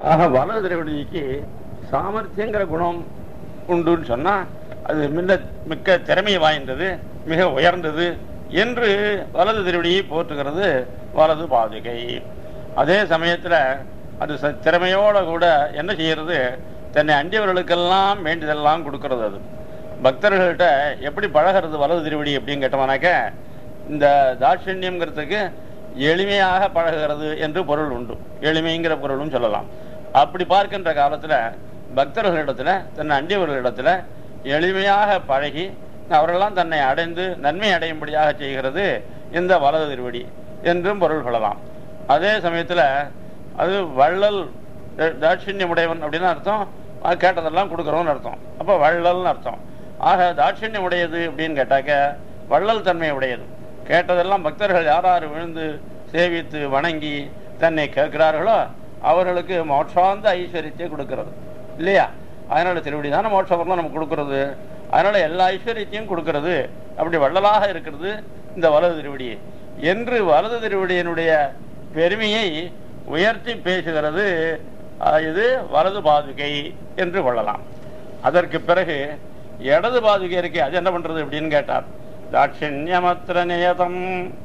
ஆக வலது திருவடிக்கு சாமர்த்தியங்கிற குணம் உண்டுன்னு சொன்னா அது மின்ன மிக்க திறமை வாய்ந்தது மிக உயர்ந்தது என்று வலது திருவடியை போற்றுகிறது வலது பாதுகை அதே சமயத்துல அது ச- திறமையோட கூட என்ன செய்யறது தன்னை அண்டியவர்களுக்கெல்லாம் வேண்டியதெல்லாம் கொடுக்கறது அது பக்தர்கள்ட்ட எப்படி பழகிறது வலது திருவடி அப்படின்னு கேட்டோம்னாக்க இந்த தாட்சண்யம்ங்கிறதுக்கு எளிமையாக பழகுகிறது என்று பொருள் உண்டு எளிமைங்கிற பொருளும் சொல்லலாம் அப்படி பார்க்கின்ற காலத்துல பக்தர்களிடத்துல தன் அண்டியவர்களிடத்துல எளிமையாக பழகி அவரெல்லாம் தன்னை அடைந்து நன்மை அடையும்படியாக செய்கிறது இந்த வலது திருவடி என்றும் பொருள் கொள்ளலாம் அதே சமயத்துல அது வள்ளல் தா- தாட்சண்யமுடையவன் அப்படின்னு அர்த்தம் அது கேட்டதெல்லாம் கொடுக்குறோம்னு அர்த்தம் அப்போ வள்ளல்னு அர்த்தம் ஆக தாட்சண்யம் உடையது அப்படின்னு கேட்டாக்க வள்ளல் தன்மை உடையது கேட்டதெல்லாம் பக்தர்கள் யார் யார் விழுந்து சேவித்து வணங்கி தன்னை கேட்கிறார்களோ அவர்களுக்கு மோட்சாந்த ஐஸ்வர்யத்தை கொடுக்கிறது இல்லையா அதனால திருவடி தானே மோட்சம் நமக்கு கொடுக்கிறது அதனால எல்லா ஐஸ்வர்யத்தையும் கொடுக்கிறது அப்படி வள்ளலாக இருக்கிறது இந்த வலது திருவடி என்று வலது திருவடியினுடைய பெருமையை உயர்த்தி பேசுகிறது அஹ், இது வலது பாதுகை என்று கொள்ளலாம் அதற்கு பிறகு இடது பாதுகை இருக்கே அது என்ன பண்றது அப்படின்னு கேட்டார் தாட்சிண்யமத்திர நியதம்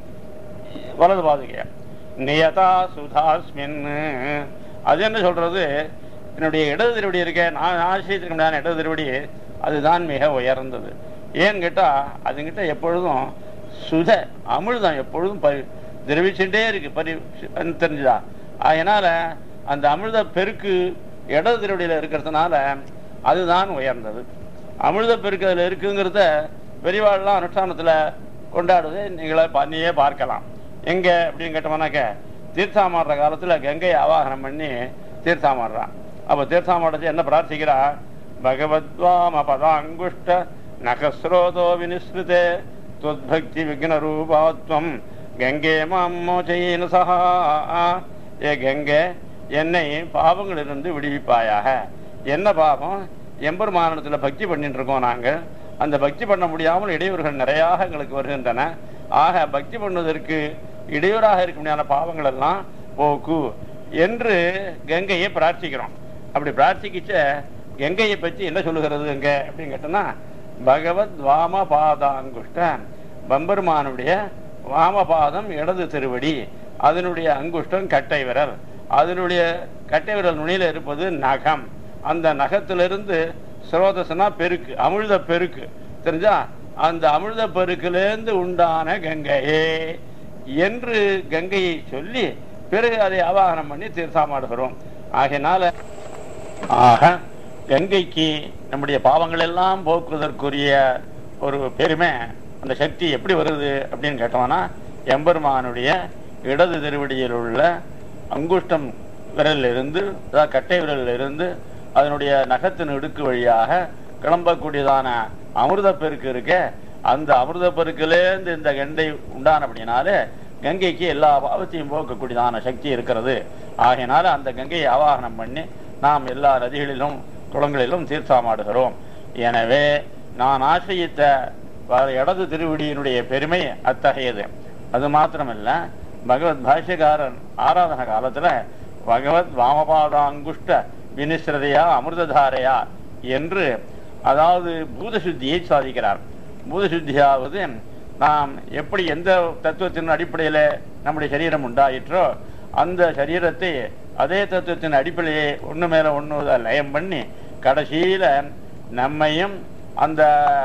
வலது பாதுகை நியதா சுதாஸ்மின் அது என்ன சொல்றது என்னுடைய இடது திருவடி இருக்க நான் ஆசிரியத்திற்கு இடது திருவடி அதுதான் மிக உயர்ந்தது ஏன்னு கேட்டா அதுங்கிட்ட எப்பொழுதும் சுத அமிழ்தம் எப்பொழுதும் பரி திரவிச்சுட்டே இருக்கு பரி தெரிஞ்சுதா அதனால அந்த அமிர்த பெருக்கு இடது திருவடியில இருக்கிறதுனால அதுதான் உயர்ந்தது அமிர்த பெருக்கு அதுல இருக்குங்கிறத பெரியவாள்லாம் அனுஷ்டானத்துல கொண்டாடுவதை நீங்களே பண்ணியே பார்க்கலாம் எங்க அப்படின்னு கேட்டோம்னாக்க தீர்த்தாமாடுற காலத்துல கங்கை ஆவாகனம் பண்ணி தீர்த்தாமாடுறான் அப்ப தீர்த்தாமாடுறது என்ன பிரார்த்திக்கிறா பகவத்வாம பதாங்குஷ்ட நகஸ்ரோதோ வினிஸ்ருதே துவத்பக்தி விக்ன ரூபாத்வம் கங்கே மாம் மோச்சையின் சஹா ஏ கங்கை என்னை பாவங்களிலிருந்து விடுவிப்பாயாக என்ன பாவம் எம்பெருமானத்துல பக்தி பண்ணிட்டு இருக்கோம் நாங்க அந்த பக்தி பண்ண முடியாமல் இடையூறுகள் நிறையாக எங்களுக்கு வருகின்றன ஆக பக்தி பண்ணுவதற்கு இடையூறாக இருக்க முடியாத பாவங்கள் எல்லாம் போக்கு என்று கங்கையை பிரார்த்திக்கிறோம் அப்படி பிரார்த்திக்கிச்ச கங்கையை பற்றி என்ன சொல்லுகிறது அங்க அப்படின்னு கேட்டோம்னா பகவத் வாம பாதாங்குஷ்ட பம்பெருமானுடைய வாமபாதம் இடது திருவடி அதனுடைய அங்குஷ்டம் கட்டை விரல் அதனுடைய கட்டை விரல் நுனியில இருப்பது நகம் அந்த நகத்திலிருந்து ஸ்ரோதசனா பெருக்கு அமிழ்த பெருக்கு தெரிஞ்சா அந்த அமிழ்த பெருக்கிலிருந்து உண்டான கங்கையே என்று கங்கையை சொல்லி பிறகு அதை ஆவாகனம் பண்ணி தீர்த்தாமாடுகிறோம் ஆகையினால ஆக கங்கைக்கு நம்முடைய பாவங்கள் எல்லாம் போக்குவதற்குரிய ஒரு பெருமை அந்த சக்தி எப்படி வருது அப்படின்னு கேட்டோம்னா எம்பெருமானுடைய இடது திருவடியில் உள்ள அங்குஷ்டம் விரலில் இருந்து அதாவது கட்டை விரலில் இருந்து அதனுடைய நகத்தின் இடுக்கு வழியாக கிளம்பக்கூடியதான அமிர்த பெருக்கு இருக்க அந்த அமிர்த பெருக்கிலேருந்து இந்த கண்டை உண்டானபடினாலே கங்கைக்கு எல்லா பாவத்தையும் போக்கக்கூடியதான சக்தி இருக்கிறது ஆகையினால அந்த கங்கையை ஆவாகனம் பண்ணி நாம் எல்லா நதிகளிலும் குளங்களிலும் தீர்த்தாமாடுகிறோம் எனவே நான் ஆசிரியித்த வ- இடது திருவடியினுடைய பெருமை அத்தகையது அது மாத்திரமல்ல பகவத் பாஷ்யக்காரன் ஆராதன காலத்துல பகவத் வாமபாதாங்குஷ்ட வினிஸ்ரதையா அமிர்ததாரையா என்று அதாவது பூதசுத்தியை சாதிக்கிறார் பூதசுத்தியாவது நாம் எப்படி எந்த தத்துவத்தின் அடிப்படையில நம்முடைய சரீரம் உண்டாயிற்றோ அந்த சரீரத்தை அதே தத்துவத்தின் அடிப்படையே ஒண்ணு மேல ஒண்ணு லயம் பண்ணி கடைசியில நம்மையும் அந்த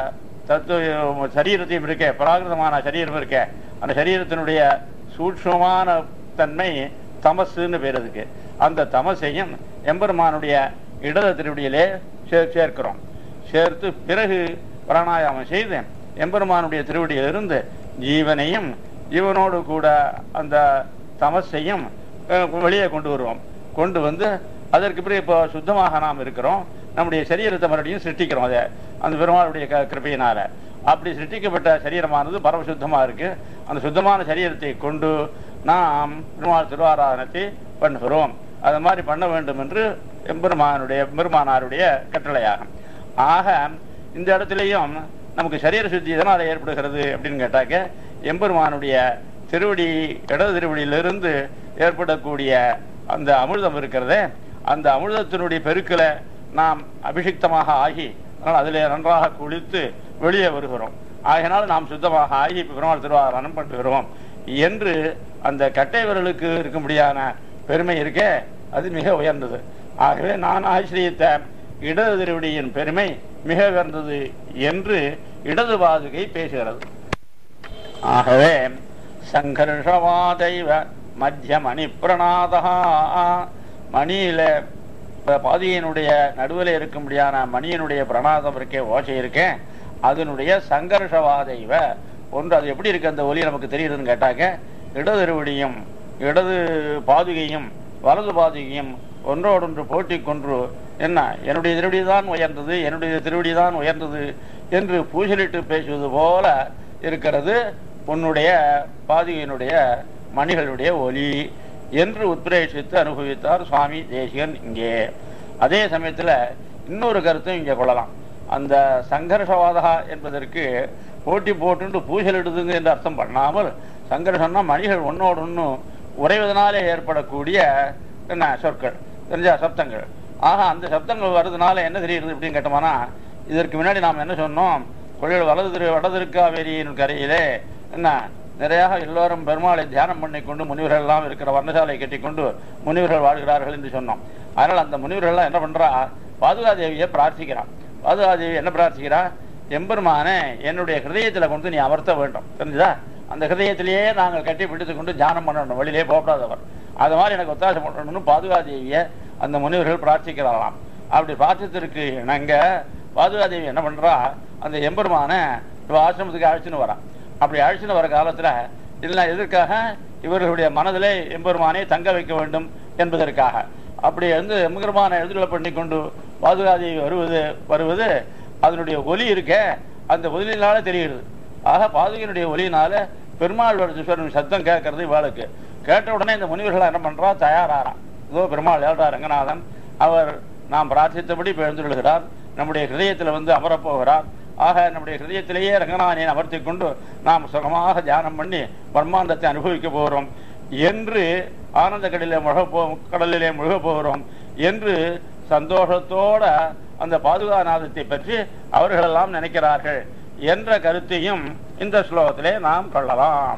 தத்துவ சரீரத்தையும் இருக்க பிராகிருதமான சரீரம் இருக்க அந்த சரீரத்தினுடைய சூட்சமான தன்மை தமசுன்னு பேர் அதுக்கு அந்த தமசையும் எம்பெருமானுடைய இடது திருவடியிலே சே- சேர்க்கிறோம் சேர்த்து பிறகு பிராணாயாமம் செய்து எம்பெருமானுடைய திருவடியிலிருந்து ஜீவனையும் ஜீவனோடு கூட அந்த தமசையும் அஹ், வெளியே கொண்டு வருவோம் கொண்டு வந்து அதற்கு பிறகு இப்போ சுத்தமாக நாம் இருக்கிறோம் நம்முடைய சரீரத்தை மறுபடியும் சிருஷ்டிக்கிறோம் அதை அந்த பெருமாளுடைய க- கிருபையினால அப்படி சிருஷ்டிக்கப்பட்ட சரீரமானது பரமசுத்தமா இருக்கு அந்த சுத்தமான சரீரத்தை கொண்டு நாம் பெருமாள் திருவாராதனத்தை பண்ணுகிறோம் அது மாதிரி பண்ண வேண்டும் என்று எம்பெருமானுடைய பெருமானாருடைய கட்டளையாகும் ஆக இந்த இடத்துலையும் நமக்கு சரீர சுத்தி எதனால் ஏற்படுகிறது அப்படின்னு கேட்டாக்க எம்பெருமானுடைய திருவடி இடது திருவடியிலிருந்து ஏற்படக்கூடிய அந்த அமிர்தம் இருக்கிறதே அந்த அமிர்தத்தினுடைய பெருக்கில நாம் அபிஷிக்தமாக ஆகி அதனால் அதிலே நன்றாக குளித்து வெளியே வருகிறோம் ஆகையினால் நாம் சுத்தமாக ஆகி பெருமாள் திருவாரணம் பண்ணுகிறோம் என்று அந்த கட்டை விரலுக்கு இருக்கும்படியான பெருமை இருக்கே அது மிக உயர்ந்தது ஆகவே நான் ஆசிரியத்த இடது திருவடியின் பெருமை மிக உயர்ந்தது என்று இடது பாதுகை பேசுகிறது ஆகவே சங்கர்ஷவாதைவ மத்திய மணி பிரணாதா மணியில ப- பாதியினுடைய நடுவில் இருக்கும்படியான மணியினுடைய பிரணாதம் இருக்கே ஓசை இருக்கே அதனுடைய சங்கர்ஷவாதைவ ஒன்று அது எப்படி இருக்கு அந்த ஒலி நமக்கு தெரியுதுன்னு கேட்டாக்க இடது திருவடியும் இடது பாதுகையும் வலது பாதுகையும் ஒன்றோடொன்று போட்டி கொன்று என்ன என்னுடைய திருவடி தான் உயர்ந்தது என்னுடைய திருவடி தான் உயர்ந்தது என்று பூசலிட்டு பேசுவது போல இருக்கிறது உன்னுடைய பாதுகையினுடைய மணிகளுடைய ஒலி என்று உத்பிரேஷித்து அனுபவித்தார் சுவாமி தேசிகன் இங்கே அதே சமயத்துல இன்னொரு கருத்தும் இங்கே கொள்ளலாம் அந்த சங்கர்ஷவாதா என்பதற்கு போட்டி போட்டு பூசலிடுதுங்க என்று அர்த்தம் பண்ணாமல் சங்கர்ஷம்னா மணிகள் ஒன்னோடு ஒன்று உறைவதனாலே ஏற்படக்கூடிய என்ன சொற்கள் தெரிஞ்ச சப்தங்கள் ஆக அந்த சப்தங்கள் வர்றதுனால என்ன தெரியுது அப்படின்னு கேட்டோம்னா இதற்கு முன்னாடி நாம் என்ன சொன்னோம் கொள்ளில் வலது திரு வடதிருக்காவேரியின் கரையிலே என்ன நிறையாக எல்லோரும் பெருமாளை தியானம் பண்ணிக்கொண்டு முனிவர்கள் எல்லாம் இருக்கிற வர்ணசாலை கட்டிக்கொண்டு முனிவர்கள் வாழ்கிறார்கள் என்று சொன்னோம் அதனால் அந்த முனிவர்கள்லாம் என்ன பண்றா பாதுகாதேவியை பிரார்த்திக்கிறான் பாதுகாதேவி என்ன பிரார்த்திக்கிறா எம்பெருமானே என்னுடைய ஹிருதயத்துல கொண்டு நீ அமர்த்த வேண்டும் தெரிஞ்சுதா அந்த ஹிருதயத்திலேயே நாங்கள் கட்டி பிடித்து கொண்டு தியானம் பண்ணணும் வெளியிலே போகக்கூடாதவர் அது மாதிரி எனக்கு ஒத்தாசை பண்ணணும்னு பாதுகாதேவியை அந்த முனிவர்கள் பிரார்த்திக்கிறாராம் அப்படி பிரார்த்தித்திற்கு இணங்க பாதுகாதேவி என்ன பண்றா அந்த எம்பெருமானை இவ ஆசிரமத்துக்கு அழைச்சின்னு வரா அப்படி அழைச்சின்னு வர காலத்துல இல்லை எதற்காக இவர்களுடைய மனதிலே எம்பெருமானை தங்க வைக்க வேண்டும் என்பதற்காக அப்படி வந்து எம்பெருமானை எழுதுல பண்ணி கொண்டு பாதுகாதேவி வருவது வருவது அதனுடைய ஒலி இருக்கே அந்த ஒலியினால தெரிகிறது ஆக பாதுகையினுடைய ஒலியினால பெருமாள் வரதீஸ்வரன் சத்தம் கேட்கறது இவாளுக்கு கேட்ட உடனே இந்த முனிவர்கள் என்ன பண்றா தயாராறாம் இதோ பெருமாள் ஏழ்றா ரங்கநாதன் அவர் நாம் பிரார்த்தித்தபடி இப்ப எழுந்துள்ளார் நம்முடைய ஹிருதயத்தில் வந்து அமரப்போகிறார் ஆக நம்முடைய ஹிருதயத்திலேயே ரங்கநாதனை அமர்த்தி கொண்டு நாம் சுகமாக தியானம் பண்ணி பிரம்மாண்டத்தை அனுபவிக்க போகிறோம் என்று ஆனந்த கடலிலே முழக போ கடலிலே முழுக போகிறோம் என்று சந்தோஷத்தோட அந்த பாதுகாநாதத்தை பற்றி அவர்களெல்லாம் நினைக்கிறார்கள் என்ற கருத்தையும் இந்த ஸ்லோகத்திலே நாம் கொள்ளலாம்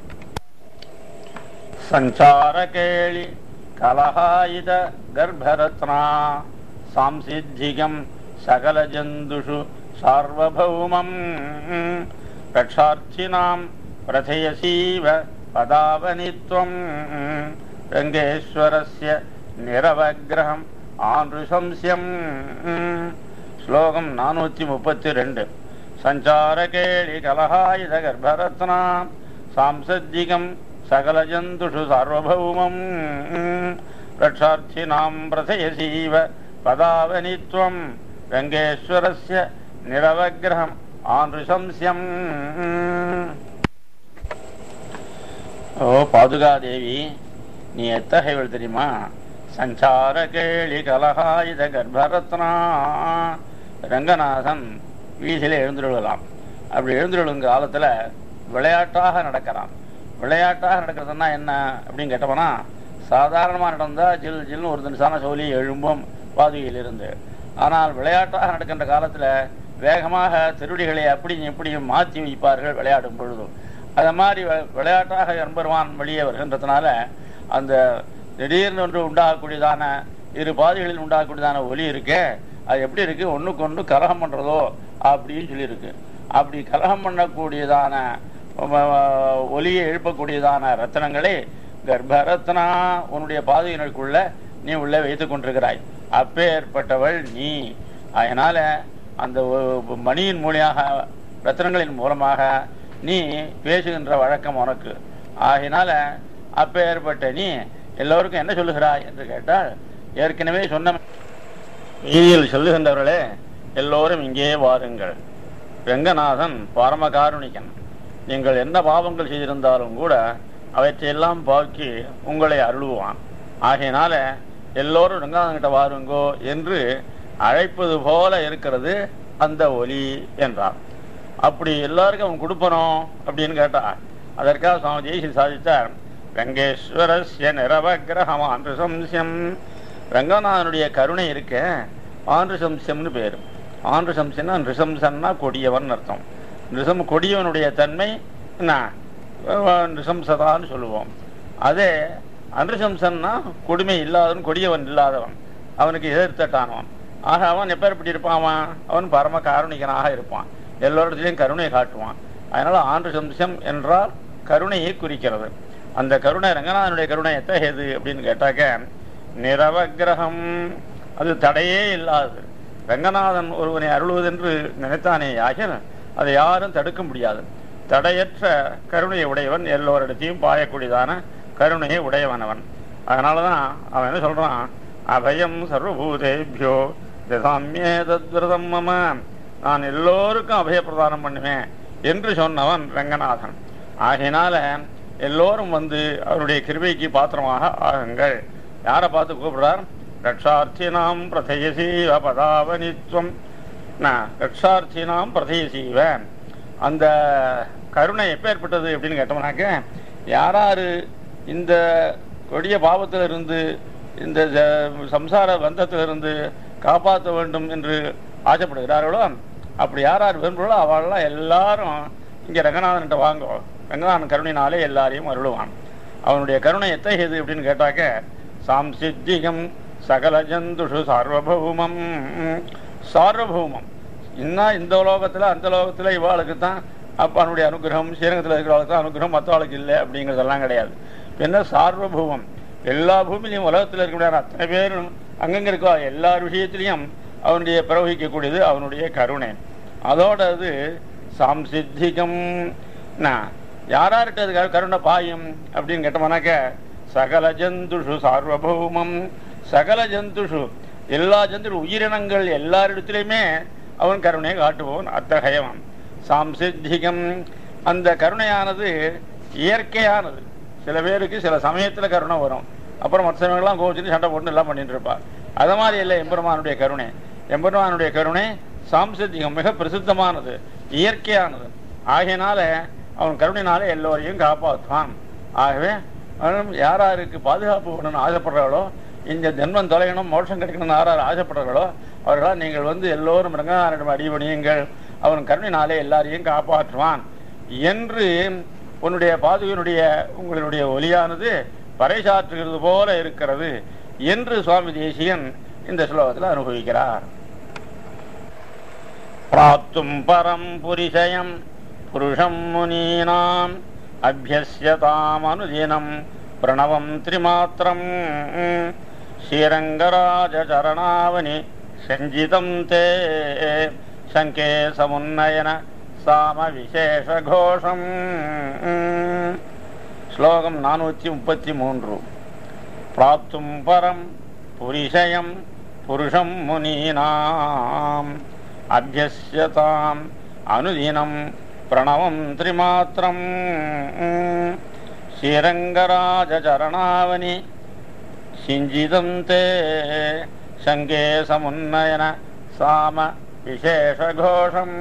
சஞ்சார கேளி கலஹாயுத கர்ப்பரத்னா சாம்சித்திகம் சகல ஜந்துஷு சார்வபௌமம் ரக்ஷார்த்தினாம் பிரதயசீவ பதாவனித்வம் ரங்கேஸ்வரஸ்ய நிரவகிரகம் ஆன்ருசம்சியம் ஸ்லோகம் நானூத்தி முப்பத்தி ரெண்டு சஞ்சாரகேளி கலஹாயுத கர்ப்பரத்னா சாம்சத்திகம் சகலஜந்துஷு சார்வபௌமம் ரட்சார்த்தினாம் பிரசயசீவ பதாவனித்வம் ரங்கேஸ்வரஸ்ய நிரவகிரகம் ஆன்ருசம்சியம் ஓ பாதுகாதேவி நீ எத்தகையவள் தெரியுமா சஞ்சார கேளி கலகாயுத கர்ப்பரத்னா ரங்கநாதன் வீதியில எழுந்துருளலாம் அப்படி எழுந்துருளும் காலத்துல விளையாட்டாக நடக்கிறான் விளையாட்டாக நடக்கிறதுனா என்ன அப்படின்னு கேட்டோம்னா சாதாரணமா நடந்தா ஜில் ஜில்னு ஒரு தினசான சோழி எழும்பும் பாதுகையிலிருந்து ஆனால் விளையாட்டாக நடக்கின்ற காலத்துல வேகமாக திருடிகளை அப்படி இப்படியும் மாற்றி வைப்பார்கள் விளையாடும் பொழுதும் அது மாதிரி வி- விளையாட்டாக எம்பெருமான் வெளியே வருகின்றதுனால அந்த திடீர்னு ஒன்று உண்டாகக்கூடியதான இரு பாதைகளில் உண்டாகக்கூடியதான ஒலி இருக்கே அது எப்படி இருக்கு ஒண்ணுக்கு ஒன்று கலகம் பண்றதோ அப்படின்னு சொல்லியிருக்கு அப்படி கலகம் பண்ணக்கூடியதான ம- ம- ஒலியை எழுப்பக்கூடியதான ரத்தனங்களை கர்ப்பரத்னா உன்னுடைய பாதையினருக்குள்ள நீ உள்ளே வைத்துக் கொண்டிருக்கிறாய் அப்பேற்பட்டவள் நீ அதனால அந்த ஒ- மணியின் மூலியாக ரத்தனங்களின் மூலமாக நீ பேசுகின்ற வழக்கம் உனக்கு ஆகினால அப்பேற்பட்ட நீ எல்லோருக்கும் என்ன சொல்லுகிறாய் என்று கேட்டால் ஏற்கனவே சொன்ன வீதியில் சொல்லுகின்றவர்களே எல்லோரும் இங்கே வாருங்கள் ரங்கநாதன் பரமகாருணிகன் நீங்கள் என்ன பாவங்கள் செய்திருந்தாலும் கூட அவற்றையெல்லாம் பாக்கி உங்களை அருளுவான் ஆகையினால எல்லோரும் ரங்கநாதன் கிட்ட வாருங்கோ என்று அழைப்பது போல இருக்கிறது அந்த ஒலி என்றார் அப்படி எல்லாருக்கும் அவன் கொடுப்பனும் அப்படின்னு கேட்டா அதற்காக சுவாமி ஜெய்சி சாதித்தார் வெங்கேஸ்வரஸ்ய நிரவகிரகமான் சம்சியம் ரங்கநாதனுடைய கருணை இருக்க ஆன்றுசம்சம்னு பேர் ஆன்றுசம்சம்னா நிருசம்சன்னா கொடியவன் அர்த்தம் நிருசம் கொடியவனுடைய தன்மை என்ன அஹ், நிருசம்சதான்னு சொல்லுவோம் அதே அன்றுசம்சன்னா கொடுமை இல்லாதவன் கொடியவன் இல்லாதவன் அவனுக்கு எதிர்த்தட்டானவன் ஆக அவன் எப்பேற்பட்டு இருப்பான் அவன் அவன் பரம காருணிகனாக இருப்பான் எல்லோரிடத்திலையும் கருணையை காட்டுவான் அதனால ஆண்டு சம்சம் என்றால் கருணையை குறிக்கிறது அந்த கருணை ரங்கநாதனுடைய கருணை எத்தகையது அப்படின்னு கேட்டாக்க நிரவக்கிரகம் அது தடையே இல்லாதது ரங்கநாதன் ஒருவனை அருள்வதென்று நினைத்தானே ஆகிய அதை யாரும் தடுக்க முடியாது தடையற்ற கருணையை உடையவன் எல்லோரிடத்தையும் பாயக்கூடியதான கருணையை உடையவனவன் அதனாலதான் அவன் என்ன சொல்றான் அபயம் சர்வபூதேபியோ தசாமியே தத்விரதம் மம நான் எல்லோருக்கும் அபயப்பிரதானம் பண்ணுவேன் என்று சொன்னவன் ரங்கநாதன் ஆகையினால எல்லோரும் வந்து அவருடைய கிருபைக்கு பாத்திரமாக ஆகுங்கள் யாரை பார்த்து கூப்பிடுறார் ரட்சார்த்தினாம் பிரதயசீவ பதாவனித்வம் ரட்சார்த்தினாம் பிரதயசீவ அந்த கருணை எப்பேற்பட்டது அப்படின்னு கேட்டோம்னாக்க யாராரு இந்த கொடிய பாவத்திலிருந்து இந்த ஜ- சம்சார பந்தத்திலிருந்து காப்பாற்ற வேண்டும் என்று ஆசைப்படுகிறார்களோ அப்படி யார் யார் விரும்புகிறோ அவளெல்லாம் எல்லாரும் இங்கே ரங்கநாதன்கிட்ட வாங்கோ ரங்கநாதன் கருணையினாலே எல்லாரையும் அருளுவான் அவனுடைய கருணை எத்தகையது அப்படின்னு கேட்டாக்க சாம்சித்திகம் சகல ஜந்துஷு சார்வபௌமம் சார்வபௌமம் இன்னும் இந்த லோகத்தில் அந்த லோகத்தில் இவாளுக்கு தான் அப்பனுடைய அனுகிரகம் ஸ்ரீரங்கத்தில் இருக்கிறவளுக்கு தான் அனுகிரகம் மற்றவாளுக்கு இல்லை அப்படிங்கிறதெல்லாம் கிடையாது என்ன சார்வபௌமம் எல்லா பூமியிலையும் உலகத்தில் இருக்கக்கூடிய அத்தனை பேரும் அங்கங்க இருக்கோ எல்லார் விஷயத்திலையும் அவனுடைய பிரவகிக்கக்கூடியது அவனுடைய கருணை அதோட அது சாம்சித்திகம் யாரார்கிட்ட அது கரு- கருணை பாயும் அப்படின்னு கேட்டோம்னாக்க சகல ஜந்துஷு சார்வபௌமம் சகல ஜந்துஷு எல்லா ஜந்து உயிரினங்கள் எல்லாரிடத்திலையுமே அவன் கருணையை காட்டுபவன் அத்தகையவன் சாம்சித்திகம் அந்த கருணையானது இயற்கையானது சில பேருக்கு சில சமயத்துல கருணை வரும் அப்புறம் மற்ற சமயங்கள்லாம் கோவிச்சுட்டு சண்டை போட்டு எல்லாம் பண்ணிட்டு இருப்பா அது மாதிரி இல்லை எம்பெருமானுடைய கருணை எம்பெருமானுடைய கருணை சாம்சித்திகம் மிக பிரசித்தமானது இயற்கையானது ஆகையினால அவன் கருணையினால எல்லோரையும் காப்பாற்றுவான் ஆகவே அவன் யார் யாருக்கு பாதுகாப்பு பண்ணணும்னு ஆசைப்படுறாங்களோ இந்த ஜென்மம் தொலையணும் மோட்சம் கிடைக்கணும்னு யார் யார் ஆசைப்படுறாங்களோ அவர்களால் நீங்கள் வந்து எல்லோரும் ரங்கநாதனிடம் அடிபணியுங்கள் அவன் கருணையினாலே எல்லாரையும் காப்பாற்றுவான் என்று உன்னுடைய பாதுகையினுடைய உங்களுடைய ஒலியானது பறைசாற்றுகிறது போல இருக்கிறது என்று சுவாமி தேசியன் இந்த ஸ்லோகத்தில் அனுபவிக்கிறார் பிராப்தும் பரம் புரிஷயம் புருஷம் முனீனாம் அபியஸ்யதாம் அனுதினம் பிரணவம் திரிமாத்திரம் ஸ்ரீரங்கராஜரணாவனி சஞ்சிதம் தே சங்கே சமுன்னயன சாம விசேஷ கோஷம் ஸ்லோகம் நானூற்றி முப்பத்தி மூன்று பிராப்தும் பரம் புரிஷயம் புருஷம் முனீனாம் அபியஸ்யதாம் அனுதினம் பிரணவம் திரிமாத்திரம் ஸ்ரீரங்கராஜரணாவனி சிஞ்சிதம் தே சங்கே சமுன்னயன சாம விசேஷகோஷம்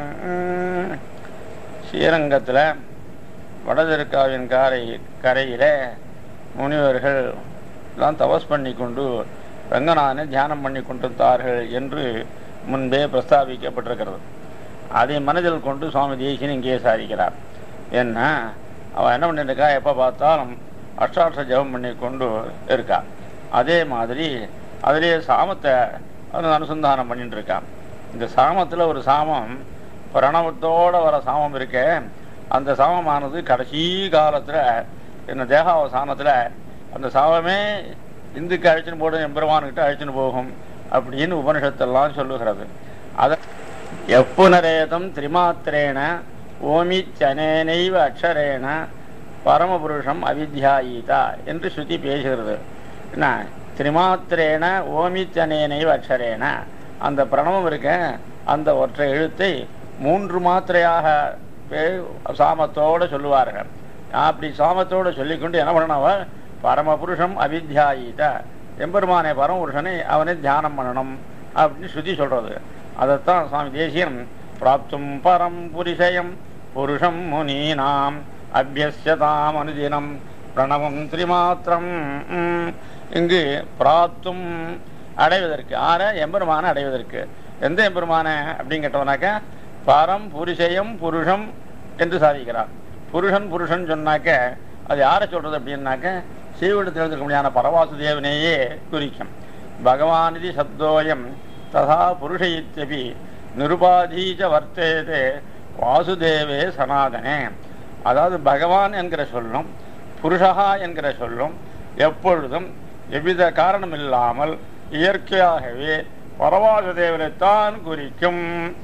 ஸ்ரீரங்கத்தில் வடதிருக்காவின் கரை கரையிலே முனிவர்கள் எல்லாம் தபஸ் பண்ணி கொண்டு ரங்கநாதனை தியானம் பண்ணி கொண்டிருந்தார்கள் என்று முன்பே பிரஸ்தாபிக்கப்பட்டிருக்கிறது அதை மனதில் கொண்டு சுவாமி தேசியன் இங்கே சாதிக்கிறார் என்ன அவன் என்ன பண்ணிட்டு இருக்கா எப்போ பார்த்தாலும் அஷ்டாட்ச ஜெபம் பண்ணி கொண்டு இருக்கா அதே மாதிரி அதிலே சாமத்தை அவன் அனுசந்தானம் பண்ணிட்டு இருக்கான் இந்த சாமத்தில் ஒரு சாமம் பிரணவத்தோட வர சாமம் இருக்கே அந்த சாமமானது கடைசி காலத்தில் என்ன தேகாவசானத்தில் அந்த சாமமே இந்துக்கு அழைச்சின்னு போடும் எம்பெருமான்கிட்ட அழைச்சின்னு போகும் அப்படின்னு உபனிஷத்தெல்லாம் சொல்லுகிறது அத எப்புனரேதம் திரிமாத்திரேன ஓமிச்சனேனைவ அக்ஷரேன பரமபுருஷம் அவித்யாயீதா என்று ஸ்ருதி பேசுகிறது என்ன திரிமாத்திரேன ஓமிச்சனேனைவ அக்ஷரேன அந்த பிரணவம் இருக்க அந்த ஒற்றை எழுத்தை மூன்று மாத்திரையாக பே- சாமத்தோட சொல்லுவார்கள் அப்படி சாமத்தோடு சொல்லிக்கொண்டு என்ன பண்ணணும் பரமபுருஷம் அவித்யாயீத எம்பெருமானே பரமபுருஷனை அவனை தியானம் பண்ணணும் அப்படின்னு ஸ்ருதி சொல்றது அதைத்தான் சுவாமி தேசியன் பிராப்தும் பரம் புரிஷயம் புருஷம் முனீனாம் அபியஸ்யதாம் அனுதினம் பிரணவம் திரிமாத்திரம் ம், இங்கு பிராத்தும் அடைவதற்கு ஆற எம்பெருமான அடைவதற்கு எந்த எம்பெருமான அப்படின்னு கேட்டோம்னாக்க பரம் புருஷயம் புருஷம் என்று சாதிக்கிறார் புருஷன் புருஷன் சொன்னாக்க அது யாரை சொல்றது அப்படின்னாக்க சீவிடத்தில் இருக்க முடியாத பரவாசுதேவனையே குறிக்கும் பகவானிதி சப்தோயம் ததா புருஷ இத்தியபி நிருபாதீச்ச வர்த்தேதே வாசுதேவே சனாதனே அதாவது பகவான் என்கிற சொல்லும் புருஷா என்கிற சொல்லும் எப்பொழுதும் எவ்வித காரணம் இல்லாமல் இயற்கையாகவே பரவாசுதேவனைத்தான் குறிக்கும்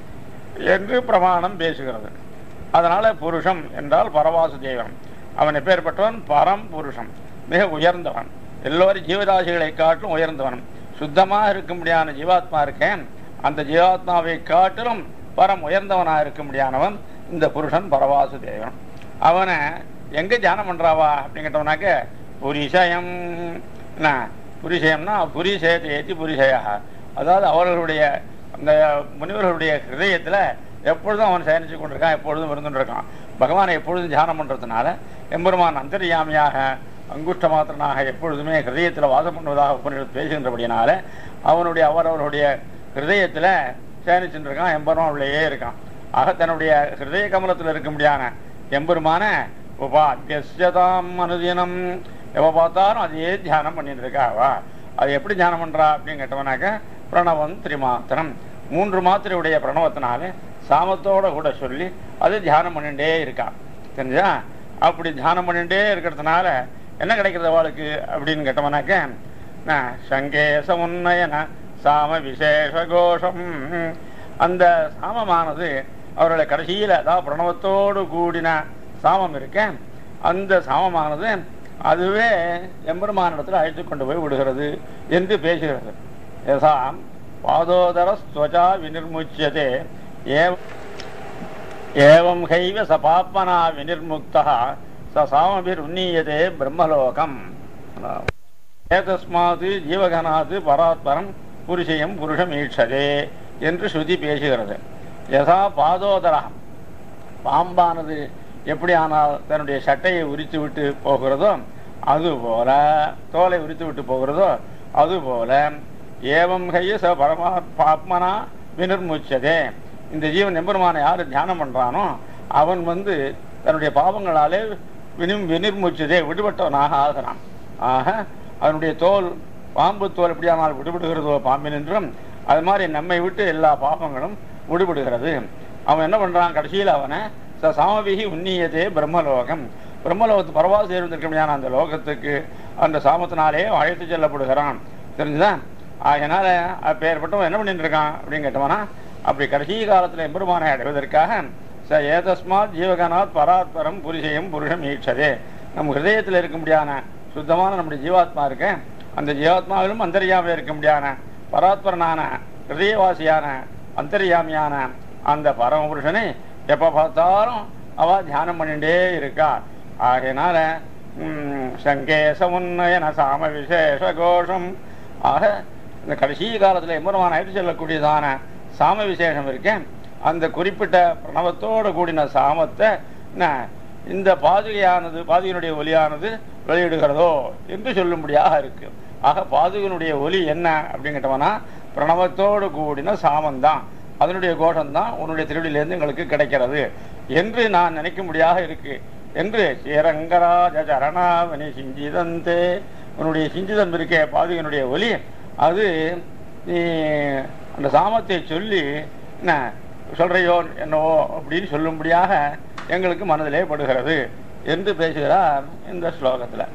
என்று பிரமாணம் பேசுகிறது அதனால புருஷம் என்றால் பரவாசுதேவன் அவன் எப்பேற்பட்டவன் பரம் புருஷன் மிக உயர்ந்தவன் எல்லோரும் ஜீவராசிகளை காட்டிலும் உயர்ந்தவன் சுத்தமாக இருக்க முடியாத ஜீவாத்மா இருக்கேன் அந்த ஜீவாத்மாவை காட்டிலும் பரம் உயர்ந்தவனாக இருக்க முடியாதவன் இந்த புருஷன் பரவாசுதேவன் அவனை எங்க தியானம் பண்றாவா அப்படின்னு கேட்டோம்னாக்க புரிஷயம் என்ன புரிஷயம்னா புரிஷயத்தை ஏற்றி புரிஷயா அதாவது அவர்களுடைய அந்த முனிவர்களுடைய ஹிருதயத்துல எப்பொழுதும் அவன் சயனிச்சு கொண்டிருக்கான் எப்பொழுதும் இருந்துட்டு இருக்கான் பகவானை எப்பொழுதும் தியானம் பண்றதுனால எம்பெருமான் அந்தர்யாமியாக அங்குஷ்ட மாத்திரனாக எப்பொழுதுமே ஹிருதயத்தில் வாசம் பண்ணுவதாக உபநிடத்து பேசுகின்றபடினால அவனுடைய அவரவர்களுடைய ஹிருதயத்தில் சேனிச்சுட்டு இருக்கான் எம்பெருமான் உள்ளேயே இருக்கான் ஆக தன்னுடைய ஹிருதய கமலத்தில் இருக்க முடியாத எம்பெருமான உபாத்தியதாம் அனுதினம் எப்போ பார்த்தாலும் அதையே தியானம் பண்ணிட்டு இருக்காவா அது எப்படி தியானம் பண்றா அப்படின்னு கேட்டவனாக்க பிரணவம் திரிமாத்திரம் மூன்று மாத்திரையுடைய பிரணவத்தினால சாமத்தோட கூட சொல்லி அது தியானம் பண்ணிட்டே இருக்கா தெரிஞ்சா அப்படி தியானம் பண்ணிட்டே இருக்கிறதுனால என்ன கிடைக்கிறது அவளுக்கு அப்படின்னு கேட்டவனாக்க நான் சங்கேச உன்னயன சாம விசேஷ கோஷம் அந்த சாமமானது அவருடைய கடைசியில அதாவது பிரணவத்தோடு கூடின சாமம் இருக்க அந்த சாமமானது அதுவே எம்பெருமானிடத்தில் அழைத்து கொண்டு போய் விடுகிறது என்று பேசுகிறது யசாம் பாதோதர ஸ்வஜா வினிர்முச்சியதே ஏவ ஏவம் ஹைவ ச பாப்மனா வினிர்முக்தா ச சாமபிர் உன்னீயதே பிரம்மலோகம் ஏதஸ்மாது ஜீவகனாது பராத்பரம் புருஷயம் புருஷம் ஈட்சதே என்று ஸ்ருதி பேசுகிறது யசா பாதோதரா பாம்பானது எப்படி ஆனால் தன்னுடைய சட்டையை உரித்து விட்டு போகிறதோ அதுபோல தோலை உரித்து விட்டு போகிறதோ அதுபோல ஏவம் கைய ச பரமா பாப்மனா வினிர்முச்சதே இந்த ஜீவன் எம்பெருமானை யாரு தியானம் பண்றானோ அவன் வந்து தன்னுடைய பாவங்களாலே வினிம் வினிர்முச்சதே விடுபட்டவனாக ஆகிறான் ஆக அவனுடைய தோல் பாம்பு தோல் எப்படியானால் விடுபடுகிறதோ பாம்பினின்றும் அது மாதிரி நம்மை விட்டு எல்லா பாவங்களும் விடுபடுகிறது அவன் என்ன பண்றான் கடைசியில் அவனை ச சாமபிகி உன்னியதே பிரம்மலோகம் பிரம்மலோகத்து பரவாசம் இருந்திருக்க முடியாத அந்த லோகத்துக்கு அந்த சாமத்தினாலே அழைத்து செல்லப்படுகிறான் தெரிஞ்சுதா ஆகையினால அப்பேற்பட்டவன் என்ன பண்ணிட்டு இருக்கான் அப்படின்னு கேட்டவனா அப்படி கடைசி காலத்துல எம்பெருமானை அடைவதற்காக ச ஏதஸ்மாத் ஜீவகனாத் பராத்பரம் புருஷயம் புருஷம் ஈட்சதே நம் ஹிருதயத்தில் இருக்க முடியாத சுத்தமான நம்முடைய ஜீவாத்மா இருக்க அந்த ஜீவாத்மாவிலும் அந்தரியாமல் இருக்க முடியாத பராத்பரனான ஹிருதயவாசியான அந்தரியாமியான அந்த பரமபுருஷனை எப்ப பார்த்தாலும் அவ தியானம் பண்ணிட்டே இருக்கா ஆகையினால ம், சங்கேச உன்னயன சாம விசேஷ கோஷம் ஆக இந்த கடைசி காலத்துல எம்பெருமான் அழைத்து செல்லக்கூடியதான சாம விசேஷம் இருக்கேன் அந்த குறிப்பிட்ட பிரணவத்தோடு கூடின சாமத்தை என்ன, இந்த பாதுகையானது பாதுகையினுடைய ஒலியானது வெளியிடுகிறதோ என்று சொல்லும்படியாக இருக்கு ஆக பாதுகையினுடைய ஒலி என்ன அப்படின்னு கேட்டோம்னா பிரணவத்தோடு கூடின சாமந்தான் அதனுடைய கோஷம் தான் உன்னுடைய திருவடியிலிருந்து எங்களுக்கு கிடைக்கிறது என்று நான் நினைக்கும்படியாக இருக்கு என்று ஸ்ரீரங்கராஜ சரணாவணி சிஞ்சிதந்தே உன்னுடைய சிஞ்சிதம் இருக்கே பாதுகனுடைய ஒலி அது நீ அந்த சாமத்தை சொல்லி என்ன சொல்றையோ என்னவோ அப்படின்னு சொல்லும்படியாக எங்களுக்கு மனதிலே படுகிறது என்று பேசுகிறார் இந்த ஸ்லோகத்தில்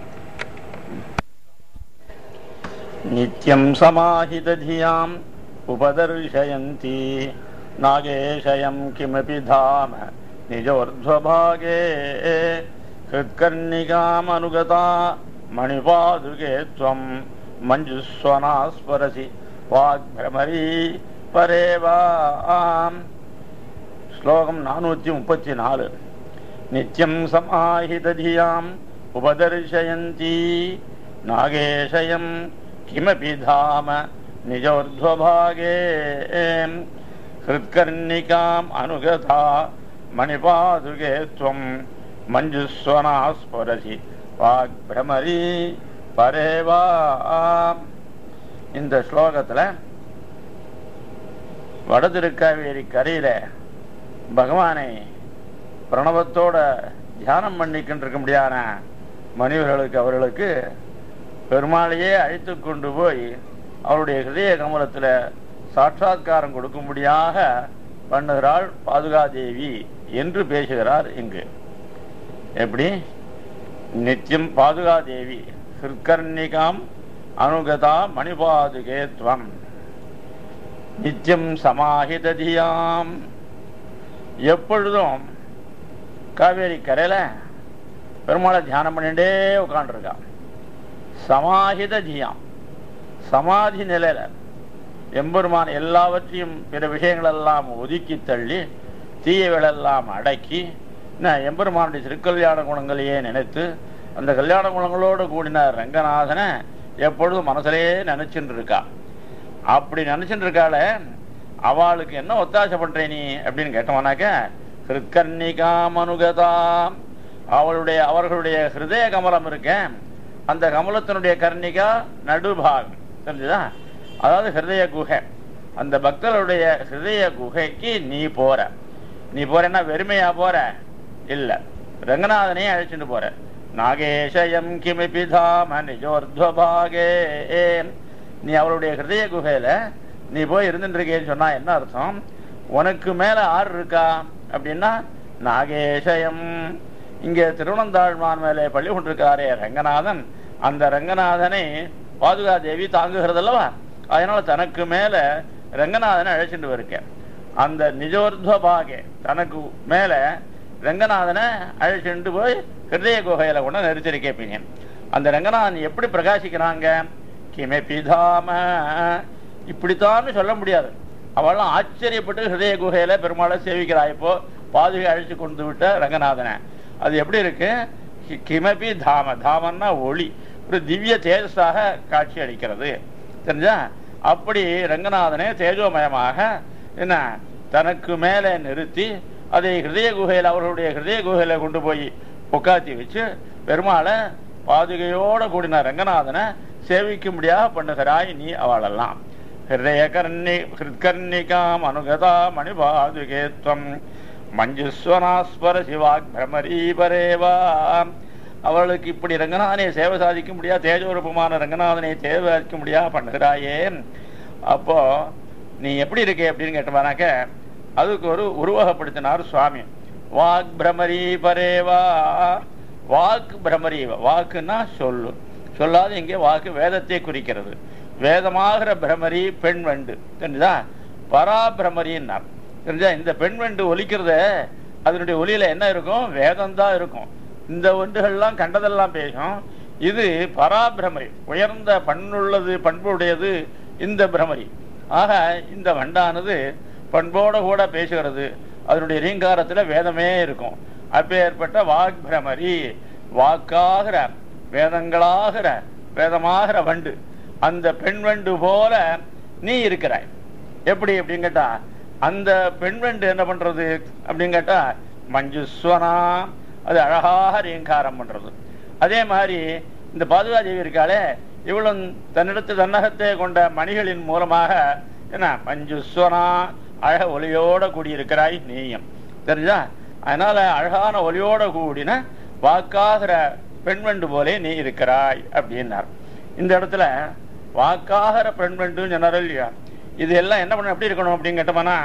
நித்யம் சமாஹிததியாம் உபதர்ஷயந்தி நாகேஷயம் கிமபி தாம நிஜோர்ध्वभागे हृत्कर्णिकामनुगता मणिपादुके त्वं मञ्जुस्वना स्फुरसि वाग्भ्रमरी பரேவாம் ஸ்லோகம் நானூற்றி முப்பத்தி நாலு நித்யம் சமாஹிததியாம் உபதர்ஷயந்தி நாகேஷயம் கிமபி தாம நிஜோர்ध्वभागे हृत्कर्णिकाम् अनुगता मणिपादुके त्वं मञ्जुस्वना स्फुरसि वाग्भ्रमरी பரேவா இந்த ஸ்லோகத்துல வடதிருக்காவேரி கரையில பகவானை பிரணவத்தோட தியானம் பண்ணிக்கிட்டு இருக்க முடியாத மனிதர்களுக்கு அவர்களுக்கு பெருமாளையே அழைத்து கொண்டு போய் அவருடைய ஹிருதய கமலத்துல சாட்சாத்காரம் கொடுக்கும்படியாக பண்ணுகிறாள் பாதுகாதேவி என்று பேசுகிறார் இங்கு எப்படி நித்தியம் பாதுகாதேவி ஹிருக்கர்ணிகாம் அனுகதா மணிபாதுகே துவம் நித்தியம் சமாஹிததியாம் எப்பொழுதும் காவேரி கரையில பெருமாளை தியானம் பண்ணிட்டே உட்காந்துருக்கான் சமாஹித தியாம் சமாதி நிலையில எம்பெருமான் எல்லாவற்றையும் பிற விஷயங்களெல்லாம் ஒதுக்கி தள்ளி தீயவைகளெல்லாம் அடக்கி என்ன எம்பெருமானுடைய திருக்கல்யாண குணங்களையே நினைத்து அந்த கல்யாண குணங்களோடு கூடின ரங்கநாதனை எப்பொழுதும் மனசுலயே நினைச்சுட்டு இருக்கா அப்படி நினைச்சுட்டு இருக்காள அவளுக்கு என்ன ஒத்தாசை பண்றே நீ அப்படின்னு கேட்டவனாக்க ஹிருக்கர்ணிகாம் அனுகதாம் அவளுடைய அவர்களுடைய ஹிருதய கமலம் இருக்கேன் அந்த கமலத்தினுடைய கர்ணிகா நடுபாகம் தெரிஞ்சுதா அதாவது ஹிருதய குகை அந்த பக்தர்களுடைய ஹிருதய குகைக்கு நீ போற நீ போறேன்னா வெறுமையா போற இல்ல ரங்கநாதனையும் அழைச்சிட்டு போற நாகேஷயம் கிமிபி தாம நிஜோர்துவபாகே நீ அவளுடைய ஹிருதய குகையில நீ போய் இருந்துட்டு இருக்கேன்னு சொன்னா என்ன அர்த்தம் உனக்கு மேல ஆறு இருக்கா அப்படின்னா நாகேஷயம் இங்க திருவனந்தாழ்வான் மேலே பள்ளி கொண்டிருக்காரே ரங்கநாதன் அந்த ரங்கநாதனை பாதுகா தேவி தாங்குகிறது அல்லவா அதனால தனக்கு மேல ரங்கநாதனை அழைச்சிட்டு வருக்கேன் அந்த நிஜோர்துவ பாகே தனக்கு மேல ரங்கநாதனை அழைச்சிட்டு போய் ஹிருதய குகையில கொண்டு நெரிச்சிருக்கேப்பீங்க அந்த ரங்கநாதன் எப்படி பிரகாசிக்கிறாங்க கிமே பிதாம இப்படித்தான் சொல்ல முடியாது அவளும் ஆச்சரியப்பட்டு ஹிருதய குகையில பெருமாளை சேவிக்கிறா இப்போ பாதுகை அழைச்சு கொண்டு விட்ட ரங்கநாதனை அது எப்படி இருக்கு கி- கிமபி தாம தாமன்னா ஒளி ஒரு திவ்ய தேஜஸாக காட்சி அளிக்கிறது தெரிஞ்சா அப்படி ரங்கநாதனை தேஜோமயமாக என்ன தனக்கு மேலே நிறுத்தி அதை ஹிருதய குகையில் அவர்களுடைய ஹிருதய குகையில கொண்டு போய் உட்காத்தி வச்சு பெருமாளை பாதுகையோட கூடின ரங்கநாதனை சேவிக்கும்படியாக பண்ணுகிறாய் நீ அவளெல்லாம் ஹிருதய கர்ணி ஹிருத்கர்ணிகாம் அனுகதா மணிபாதுகேத்வம் மஞ்சுஸ்வனாஸ்வர சிவாக் பிரமரீபரேவா அவளுக்கு இப்படி ரங்கநாதனை சேவை சாதிக்க முடியா தேஜோரூபமான ரங்கநாதனை சேவை சாதிக்க முடியா பண்ணுகிறாயே அப்போ நீ எப்படி இருக்கே அப்படின்னு கேட்டோம்னாக்க அதுக்கு ஒரு உருவகப்படுத்தினார் சுவாமி வாக் பிரமரி பரேவா வாக் பிரமரீவ வாக்குன்னா சொல்லு சொல்லாது இங்கே வாக்கு வேதத்தை குறிக்கிறது வேதமாகிற பிரமரி பெண் வண்டு தெரிஞ்சுதா பராபிரமரின்னார் தெரிஞ்சா இந்த பெண் வண்டு ஒலிக்கிறத அதனுடைய ஒலியில என்ன இருக்கும் வேதம் தான் இருக்கும் இந்த வண்டுகள்லாம் கண்டதெல்லாம் பேசும் இது பராபிரமரி உயர்ந்த பண்புள்ளது பண்புடையது இந்த பிரமரி ஆக இந்த வண்டானது பண்போட கூட பேசுகிறது அதனுடைய ரீங்காரத்துல வேதமே இருக்கும் அப்பேற்பட்ட வாக் பிரமரி வாக்காகிற வேதங்களாகிற வேதமாகிற வண்டு அந்த பெண் வண்டு போல நீ இருக்கிறாய் எப்படி அப்படின்னு கேட்டா அந்த பெண் வண்டு என்ன பண்றது அப்படின்னு கேட்டா மஞ்சுஸ்வனா அது அழகாக ரீங்காரம் பண்றது அதே மாதிரி இந்த பாதுகாதேவி இருக்காளே இவளும் தன்னிடத்து தன்னகத்தை கொண்ட மணிகளின் மூலமாக என்ன மஞ்சுஸ்வனா அழக ஒலியோட கூடியிருக்கிறாய் நீயும் தெரிஞ்சா அதனால அழகான ஒலியோட கூடின வாக்காகிற பெண்வண்டு போலே நீ இருக்கிறாய் அப்படின்னார் இந்த இடத்துல வாக்காகிற பெண்வண்டுன்னு சொன்னார் இல்லையா இது எல்லாம் என்ன பண்ண எப்படி இருக்கணும் அப்படின்னு கேட்டோம்னா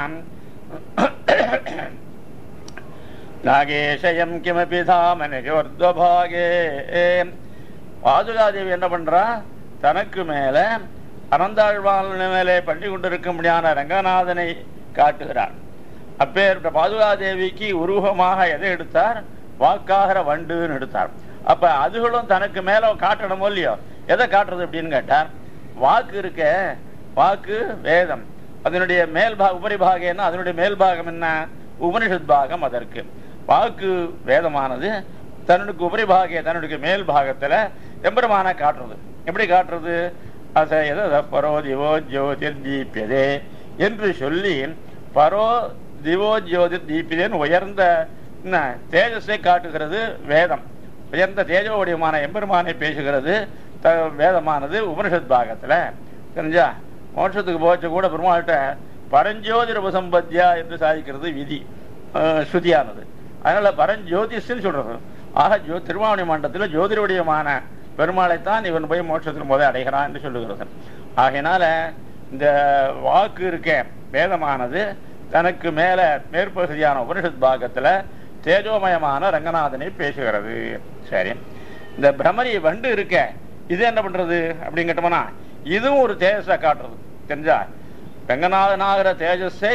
நாகேஷயம் கிமபி தாமனிஜோர்துவபாகே பாதுகாதேவி என்ன பண்றா தனக்கு மேல அனந்தாழ்வாள் மேலே பண்ணி கொண்டிருக்கும்படியான ரங்கநாதனை காட்டுகிறார் அப்பேற்பட்ட பாதுகாதேவிக்கு உருவமாக எதை எடுத்தார் வாக்காகிற வண்டுன்னு எடுத்தார் அப்ப அதுகளும் தனக்கு மேல காட்டணுமோ இல்லையோ எதை காட்டுறது அப்படின்னு கேட்டார் வாக்கு இருக்க வாக்கு வேதம் அதனுடைய மேல் பாக உபரிபாகம் அதனுடைய மேல் பாகம் என்ன உபனிஷத் பாகம் அதற்கு வாக்கு வேதமானது தன்னுடைய உபரிபாகிய தன்னுடைய மேல் பாகத்துல எம்பெருமான காட்டுறது எப்படி காட்டுறது அச எத பரோ திவோ ஜோதிர் தீபியதே என்று சொல்லி பரோ திவோ ஜோதிர் தீபியதேன்னு உயர்ந்த என்ன, தேஜஸை காட்டுகிறது வேதம் உயர்ந்த தேஜ வடிவமான எம்பெருமானை பேசுகிறது த வேதமானது உபனிஷத் பாகத்துல தெரிஞ்சா மோட்சத்துக்கு போச்சு கூட பெருமாள்கிட்ட பரஞ்சோதிர உபசம்பத்தியா என்று சாதிக்கிறது விதி அஹ், ஸ்ருதியானது அதனால பரஞ்சோதிஷ்ன்னு சொல்றது ஆக ஜோ திருவாவணி மண்டலத்தில் ஜோதிர்வடிவமான பெருமாளைத்தான் இவன் போய் மோட்சத்தில் முத அடைகிறான் என்று சொல்லுகிறது ஆகையினால இந்த வாக்கு இருக்க வேதமானது தனக்கு மேல மேற்பகுதியான உபனிஷத் பாகத்துல தேஜோமயமான ரங்கநாதனை பேசுகிறது சரி இந்த பிரமரி வண்டு இருக்க இது என்ன பண்றது அப்படின்னு கேட்டோம்னா இதுவும் ஒரு தேஜஸை காட்டுறது தெரிஞ்சா ரங்கநாதனாகிற தேஜஸை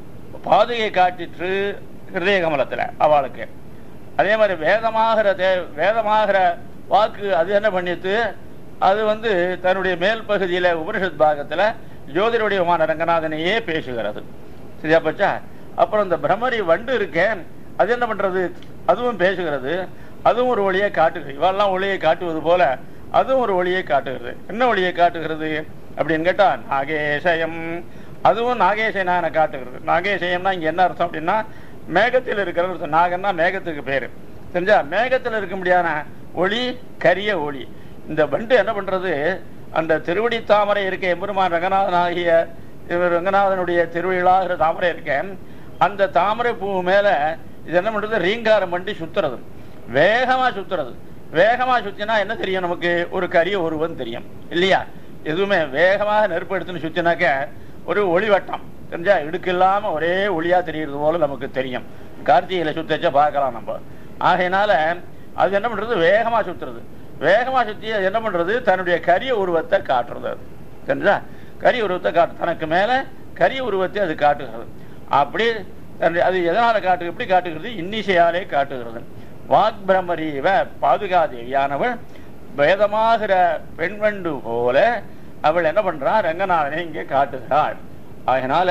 பாதுகை காட்டிற்று ஹிருதய கமலத்துல அவளுக்கு அதே மாதிரி வேதமாகிற தே வேதமாகிற வாக்கு அது என்ன பண்ணிட்டு அது வந்து தன்னுடைய மேல் பகுதியில உபனிஷத் பாகத்துல ஜோதிட வடிவமான ரங்கநாதனையே பேசுகிறது சரியா பச்சா அப்புறம் இந்த பிரம்மரி வண்டு இருக்கேன் அது என்ன பண்றது அதுவும் பேசுகிறது அதுவும் ஒரு ஒளியை காட்டுகிறது இவெல்லாம் ஒளியை காட்டுவது போல அதுவும் ஒரு ஒளியை காட்டுகிறது என்ன ஒளியை காட்டுகிறது அப்படின்னு கேட்டா நாகேசயம் அதுவும் நாகேசயனான காட்டுகிறது நாகேசயம்னா இங்க என்ன அர்த்தம் அப்படின்னா மேகத்தில் இருக்கிற அர்த்தம் நாகன்னா மேகத்துக்கு பேரு தெரிஞ்சா மேகத்தில் இருக்க முடியாத ஒளி கரிய ஒளி இந்த வண்டு என்ன பண்றது அந்த திருவடி தாமரை இருக்க எம்பெருமான் ரங்கநாதன் ஆகிய இவர் ரங்கநாதனுடைய திருவிழாகிற தாமரை இருக்க அந்த தாமரை பூ மேல இது என்ன பண்றது ரீங்காரம் பண்ணி சுத்துறது வேகமா சுத்துறது வேகமா சுத்தினா என்ன தெரியும் நமக்கு ஒரு கரிய ஒருவன் தெரியும் இல்லையா எதுவுமே வேகமாக நெருப்பு எடுத்துன்னு சுத்தினாக்க ஒரு ஒளிவட்டம் தெரிஞ்சா இடுக்கு இல்லாம ஒரே ஒளியா தெரியுறது போல நமக்கு தெரியும் கார்த்திகையில சுத்தச்சா பார்க்கலாம் நம்ம ஆகையினால அது என்ன பண்றது வேகமா சுத்துறது வேகமா சுத்தி அது என்ன பண்றது தன்னுடைய கரிய உருவத்தை காட்டுறது அது தெரிஞ்சா கரிய உருவத்தை காட்டு தனக்கு மேல கரிய உருவத்தை அது காட்டுகிறது அப்படி தன்னுடைய- அது எதனால காட்டு எப்படி காட்டுகிறது இன்னிசையாலே காட்டுகிறது வாக் பிரம்மரீவ பாதுகா தேவியானவள் வேதமாகிற பெண்வண்டு போல அவள் என்ன பண்றா ரங்கநாதனை இங்கே காட்டுகிறாள் அதனால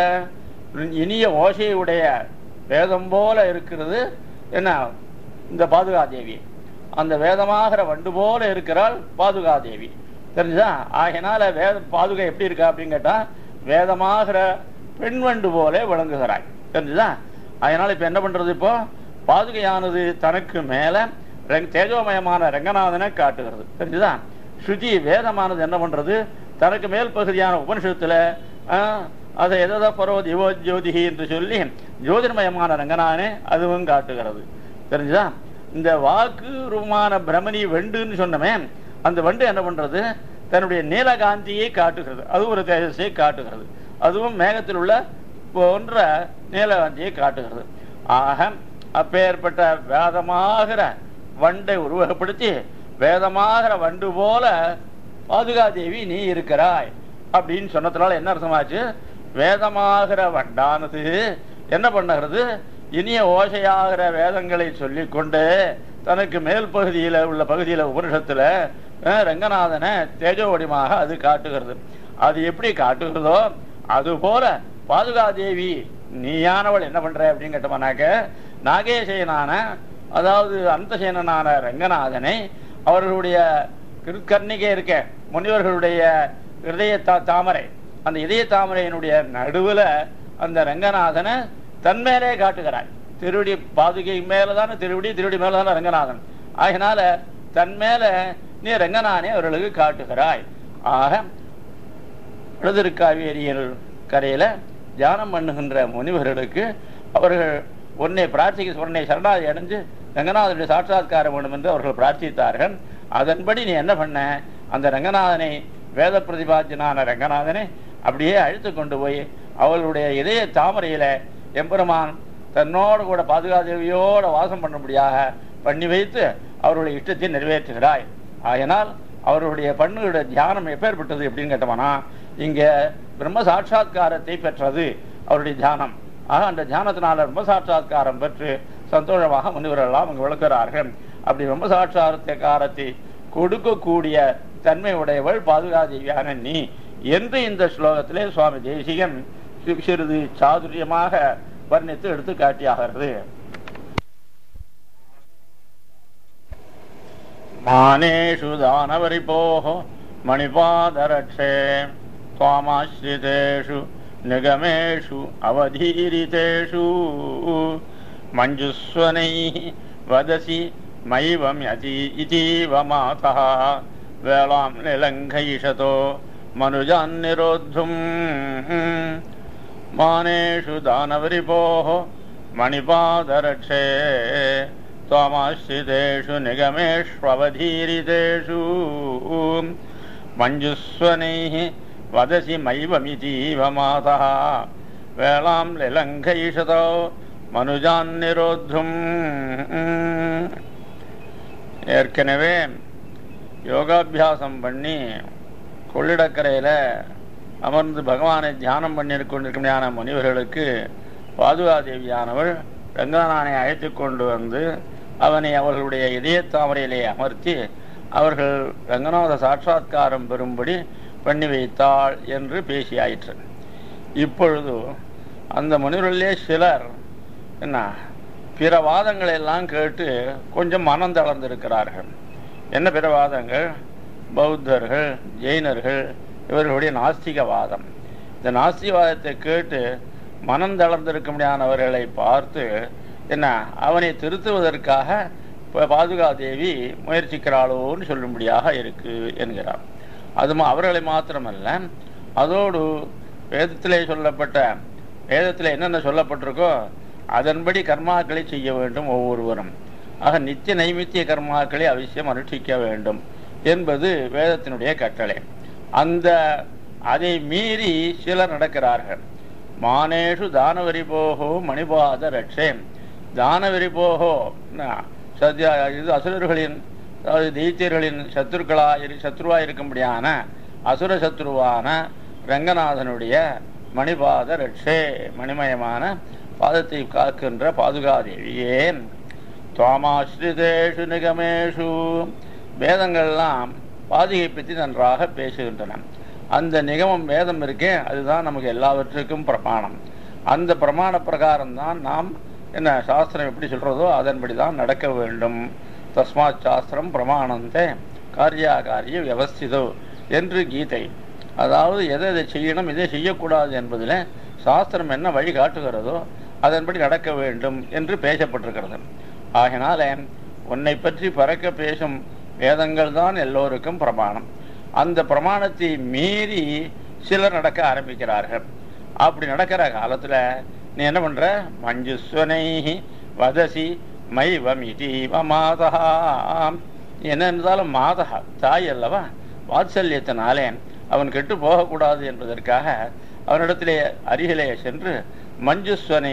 இனிய ஓசையுடைய வேதம் போல இருக்கிறது என்ன இந்த பாதுகாதேவி அந்த வேதமாகிற வண்டு போல இருக்கிறாள் பாதுகாதேவி தெரிஞ்சா ஆகையினால வேத பாதுகா எப்படி இருக்கா அப்படின்னு கேட்டா வேதமாகிற பெண் வண்டு போல விளங்குகிறாய் தெரிஞ்சுதா அதனால இப்ப என்ன பண்றது இப்போ பாதுகையானது தனக்கு மேல ரங்- தேஜோமயமான ரங்கநாதனை காட்டுகிறது தெரிஞ்சுதா ஸ்ருதி வேதமானது என்ன பண்றது தனக்கு மேல் பகுதியான உபனிஷத்துல ஆஹ், அதை எதோ பரவ திவோ ஜோதிகி என்று சொல்லி ஜோதிர்மயமான ரங்கநாதனை அதுவும் காட்டுகிறது தெரிஞ்சுதா இந்த வாக்கு ரூபமான பிரமணி வெண்டுன்னு சொன்னமே அந்த வண்டு என்ன பண்றது தன்னுடைய நீலகாந்தியை காட்டுகிறது அது ஒரு தேஜஸை காட்டுகிறது அதுவும் மேகத்தில் உள்ள போன்ற நீலகாந்தியை காட்டுகிறது ஆக அப்பேற்பட்ட வேதமாகிற வண்டை உருவகப்படுத்தி வேதமாகிற வண்டு போல பாதுகாதேவி நீ இருக்கிறாய் அப்படின்னு சொன்னதுனால என்ன அர்த்தமாச்சு வேதமாகிற வண்டானது என்ன பண்ணுகிறது இனிய ஓசையாகிற வேதங்களை சொல்லிக் கொண்டு தனக்கு மேல் பகுதியில உள்ள பகுதியில உபனிஷத்துல அஹ், ரங்கநாதனை தேஜோவடிமாக அது காட்டுகிறது அது எப்படி காட்டுகிறதோ அது போல பாதுகாதேவி நீயானவள் என்ன பண்ற அப்படின்னு கேட்டோம்னாக்க நாகேசயனான அதாவது அந்தசேனனான ரங்கநாதனை அவர்களுடைய திருக்கர்ணிகை இருக்க முனிவர்களுடைய இதய தா- தாமரை அந்த இதய தாமரையினுடைய நடுவுல அந்த ரங்கநாதனை தன்மேலே காட்டுகிறாய் திருவடி பாதுகை மேலதான திருவடி திருவடி மேலதான ரங்கநாதன் ஆகினால தன்மேல நீ ரங்கநாதனை அவர்களுக்கு காட்டுகிறாய் ஆக இடதிருக்காவேரியில் கரையில தியானம் பண்ணுகின்ற முனிவர்களுக்கு அவர்கள் உன்னை பிரார்த்திக்க உன்னை சரணாதி அடைஞ்சு ரங்கநாதனுடைய சாட்சாத்காரம் வேண்டும் என்று அவர்கள் பிரார்த்தித்தார்கள் அதன்படி நீ என்ன பண்ண அந்த ரங்கநாதனை வேத பிரதிபாத்தியனான ரங்கநாதனை அப்படியே அழைத்து கொண்டு போய் அவர்களுடைய இதய தாமரையில எம்பெருமான் தன்னோடு கூட பாதுகாதேவியோட வாசம் பண்ணும்படியாக பண்ணி வைத்து அவருடைய இஷ்டத்தை நிறைவேற்றுகிறாய் ஆகையினால் அவர்களுடைய பண்ணுடைய தியானம் எப்பேற்பட்டது எப்படின்னு கேட்டோம்னா இங்க பிரம்ம சாட்சா்காரத்தை பெற்றது அவருடைய தியானம் ஆக அந்த தியானத்தினால பிரம்ம சாட்சா்காரம் பெற்று சந்தோஷமாக முனிவரெல்லாம் அங்கு விளக்குகிறார்கள் அப்படி பிரம்ம சாட்சா்காரத்தை கொடுக்கக்கூடிய தன்மை உடையவள் பாதுகாதேவியான நீ என்று இந்த ஸ்லோகத்திலே சுவாமி தேசிகன் சி- சிறிது சாதுரியமாக வர்ணித்து எடுத்து காட்டியாகிறது மானேஷு தானவரிபோः மணிபாதரட்சே त्वामाश्रितेषु निगमेषु अवधीरितेषु मञ्जुस्वनैः वदसि मैवं यति इतीव मातः வேளாம் நிலங்கைஷதோ மனுஜான் நிரோத்தும் மானேஷு தானவரிபோः மணிபாதரட்சே त्वमाश्रितेषु निगमेष्ववधीरितेषु मञ्जुस्वनैः वदसि मैवमितीव मातः वेलां लिलङ्घयिषतो மனுஜான் நிரோத்தும் ஏற்கனவே யோகாபியாசம் பண்ணி கொள்ளிடக்கரையில் அமர்ந்து பகவானை தியானம் பண்ணியிருக்கொண்டிருக்கிற முனிவர்களுக்கு பாதுகாதேவியானவள் ரங்கநாதனை அழைத்து கொண்டு வந்து அவனை அவர்களுடைய இதய தாமரையிலே அமர்த்தி அவர்கள் ரங்கநாத சாட்சாத்காரம் பெறும்படி பண்ணி வைத்தாள் என்று பேசியாயிற்று இப்பொழுது அந்த முனிவர்களே சிலர் என்ன பிற வாதங்களை எல்லாம் கேட்டு கொஞ்சம் மனம் தளர்ந்திருக்கிறார்கள் என்ன பிற வாதங்கள் பௌத்தர்கள் ஜெயினர்கள் இவர்களுடைய நாஸ்திகவாதம் இந்த நாஸ்திகவாதத்தை கேட்டு மனம் தளர்ந்திருக்க முடியாதவர்களை பார்த்து என்ன அவனை திருத்துவதற்காக இப்போ பாதுகாதேவி முயற்சிக்கிறாளோன்னு சொல்லும்படியாக இருக்கு என்கிறார் அது மா- அவர்களை மாத்திரமல்ல அதோடு வேதத்திலே சொல்லப்பட்ட வேதத்தில் என்னென்ன சொல்லப்பட்டிருக்கோ அதன்படி கர்மாக்களை செய்ய வேண்டும் ஒவ்வொருவரும் ஆக நித்திய நைமித்திய கர்மாக்களை அவசியம் அனுஷ்டிக்க வேண்டும் என்பது வேதத்தினுடைய கட்டளை அந்த அதை மீறி சிலர் நடக்கிறார்கள் மானேஷு தானவரிபோகோ மணிபாத ரட்சே தானவரிபோகோ ந- சத்யா இது அசுரர்களின் அதாவது தெய்த்தியர்களின் சத்துருக்களா இரு சத்ருவாக இருக்கும்படியான அசுர சத்ருவான ரங்கநாதனுடைய மணிபாத ரட்சே மணிமயமான பாதத்தை காக்கின்ற பாதுகாதேவியே துவாமாஸ்ரிதேஷு நிகமேஷு வேதங்கள்லாம் பாதுகை பற்றி நன்றாக பேசுகின்றன அந்த நிகமம் வேதம் இருக்கே அதுதான் நமக்கு எல்லாவற்றுக்கும் பிரமாணம் அந்த பிரமாண பிரகாரம் தான் நாம் என்ன சாஸ்திரம் எப்படி சொல்றதோ அதன்படி தான் நடக்க வேண்டும் தஸ்மாத் சாஸ்திரம் பிரமாணந்தே காரியாகாரிய வியவஸ்திதோ என்று கீதை அதாவது எதை எதை செய்யணும் இதை செய்யக்கூடாது என்பதில் சாஸ்திரம் என்ன வழி காட்டுகிறதோ அதன்படி நடக்க வேண்டும் என்று பேசப்பட்டிருக்கிறது ஆகினால உன்னை பற்றி பறக்க பேசும் வேதங்கள் தான் எல்லோருக்கும் பிரமாணம் அந்த பிரமாணத்தை மீறி சிலர் நடக்க ஆரம்பிக்கிறார்கள் அப்படி நடக்கிற காலத்துல நீ என்ன பண்ற மஞ்சுஸ்வனை வதசி மை வமிதி மாதா என்ன இருந்தாலும் மாதா தாய் அல்லவா வாத்சல்யத்தினாலே அவன் கெட்டு போகக்கூடாது என்பதற்காக அவனிடத்திலே அருகிலே சென்று மஞ்சுஸ்வனை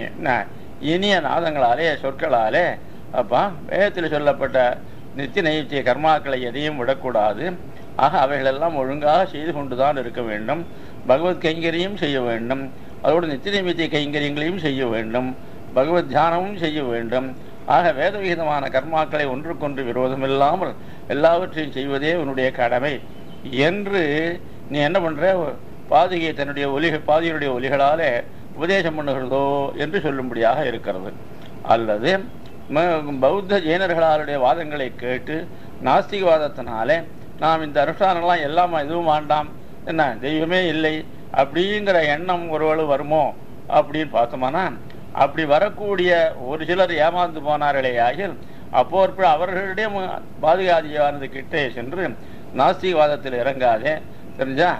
இனிய நாதங்களாலே சொற்களாலே அப்பா வேதத்தில் சொல்லப்பட்ட நித்திய நைத்திய கர்மாக்களை எதையும் விடக்கூடாது ஆக அவைகளெல்லாம் ஒழுங்காக செய்து கொண்டுதான் இருக்க வேண்டும் பகவத் கைங்கரியும் செய்ய வேண்டும் அதோடு நித்திய நைமித்திய கைங்கரியங்களையும் செய்ய வேண்டும் பகவத் தியானமும் செய்ய வேண்டும் ஆக வேத விகிதமான கர்மாக்களை ஒன்றுக்கொன்று விரோதமில்லாமல் எல்லாவற்றையும் செய்வதே உன்னுடைய கடமை என்று நீ என்ன பண்ற பாதுகையை தன்னுடைய ஒலிக பாதியினுடைய ஒலிகளாலே உபதேசம் பண்ணுகிறதோ என்று சொல்லும்படியாக இருக்கிறது அல்லது ம- பௌத்த ஜெயினர்களாருடைய வாதங்களை கேட்டு நாஸ்திகவாதத்தினாலே நாம் இந்த அனுஷ்டானங்கள்லாம் எல்லாம் எதுவும் வேண்டாம் என்ன தெய்வமே இல்லை அப்படிங்கிற எண்ணம் ஒருவேளை வருமோ அப்படின்னு பார்த்தோம்னா அப்படி வரக்கூடிய ஒரு சிலர் ஏமாந்து போனார்களே ஆகில் அப்போ இப்ப அவர்களுடைய மு- பாதுகாதியானது கிட்டே சென்று நாஸ்திகவாதத்தில் இறங்காதே தெரிஞ்சா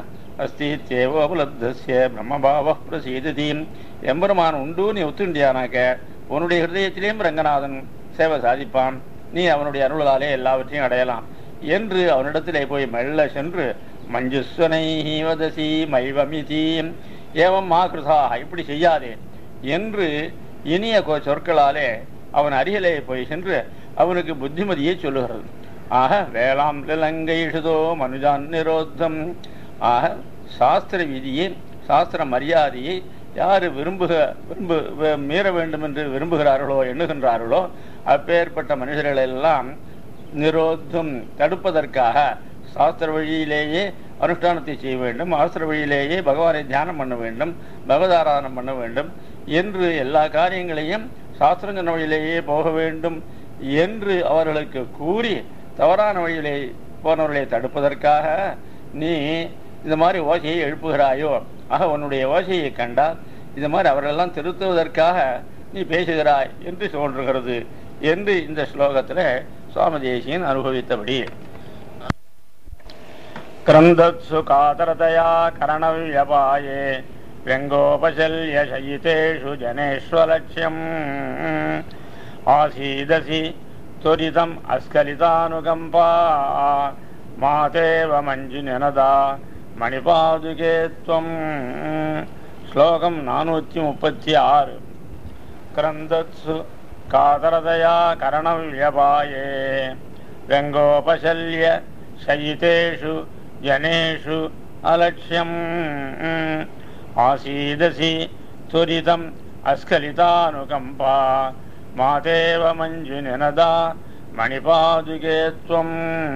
அஸ்தித்யேவோபலப்தஸ்ய பிரம்மபாவ பிரசீததீம் எம்பெருமான் உண்டு நீ ஒத்துண்டியானாக்க உன்னுடைய ஹிருதயத்திலேயும் ரங்கநாதன் சேவை சாதிப்பான் நீ அவனுடைய அருளாலே எல்லாவற்றையும் அடையலாம் என்று அவனிடத்திலே போய் மெல்ல சென்று மஞ்சுஸ்வனை வதசி மைவமிதி ஏவம் மா கிருதா இப்படி செய்யாதே என்று இனிய கொ- சொற்களாலே அவன் அருகிலே போய் சென்று அவனுக்கு புத்திமதியை சொல்லுகிறது ஆக வேளாம் லங்கை மனுஜான் நிரோத்தம் ஆக சாஸ்திர விதியை சாஸ்திர மரியாதையை யார் விரும்புக விரும்பு வி- மீற வேண்டும் என்று விரும்புகிறார்களோ எண்ணுகின்றார்களோ அப்பேற்பட்ட மனிதர்களெல்லாம் நிரோத்தம் தடுப்பதற்காக சாஸ்திர வழியிலேயே அனுஷ்டானத்தை செய்ய வேண்டும் ஆஸ்திர வழியிலேயே பகவானை தியானம் பண்ண வேண்டும் பகவதாராதனம் பண்ண வேண்டும் என்று எல்லா காரியங்களையும் சாஸ்திரம் சொன்ன வழியிலேயே போக வேண்டும் என்று அவர்களுக்கு கூறி தவறான வழியிலே போனவர்களை தடுப்பதற்காக நீ இந்த மாதிரி ஓசையை எழுப்புகிறாயோ ஆக உன்னுடைய ஓசையை கண்டால் இந்த மாதிரி அவரெல்லாம் திருத்துவதற்காக நீ பேசுகிறாய் என்று தோன்றுகிறது என்று இந்த ஸ்லோகத்தில் சுவாமி தேசியன் அனுபவித்தபடி क्रन्दत्सु कातरतया करणव्यपाये व्यङ्गोपशल्यशयितेषु जनेष्वलक्ष्यम् आसीदसि त्वरितम् अस्खलितानुकम्पा मातेव मञ्जुनिनदा மணிபாதுகே துவம் ஸ்லோகம் நானூற்றி முப்பத்தி ஆறு கிரந்தத்சு காதரதயா கரணவியபாயே வெங்கோபசல்ய சயிதேஷு ஜனேஷு அலட்சியம் ஆசீதசி துரிதம் அஸ்கலிதானுகம்பா மாதேவ மஞ்சு நினதா மணிபாதுகே துவம்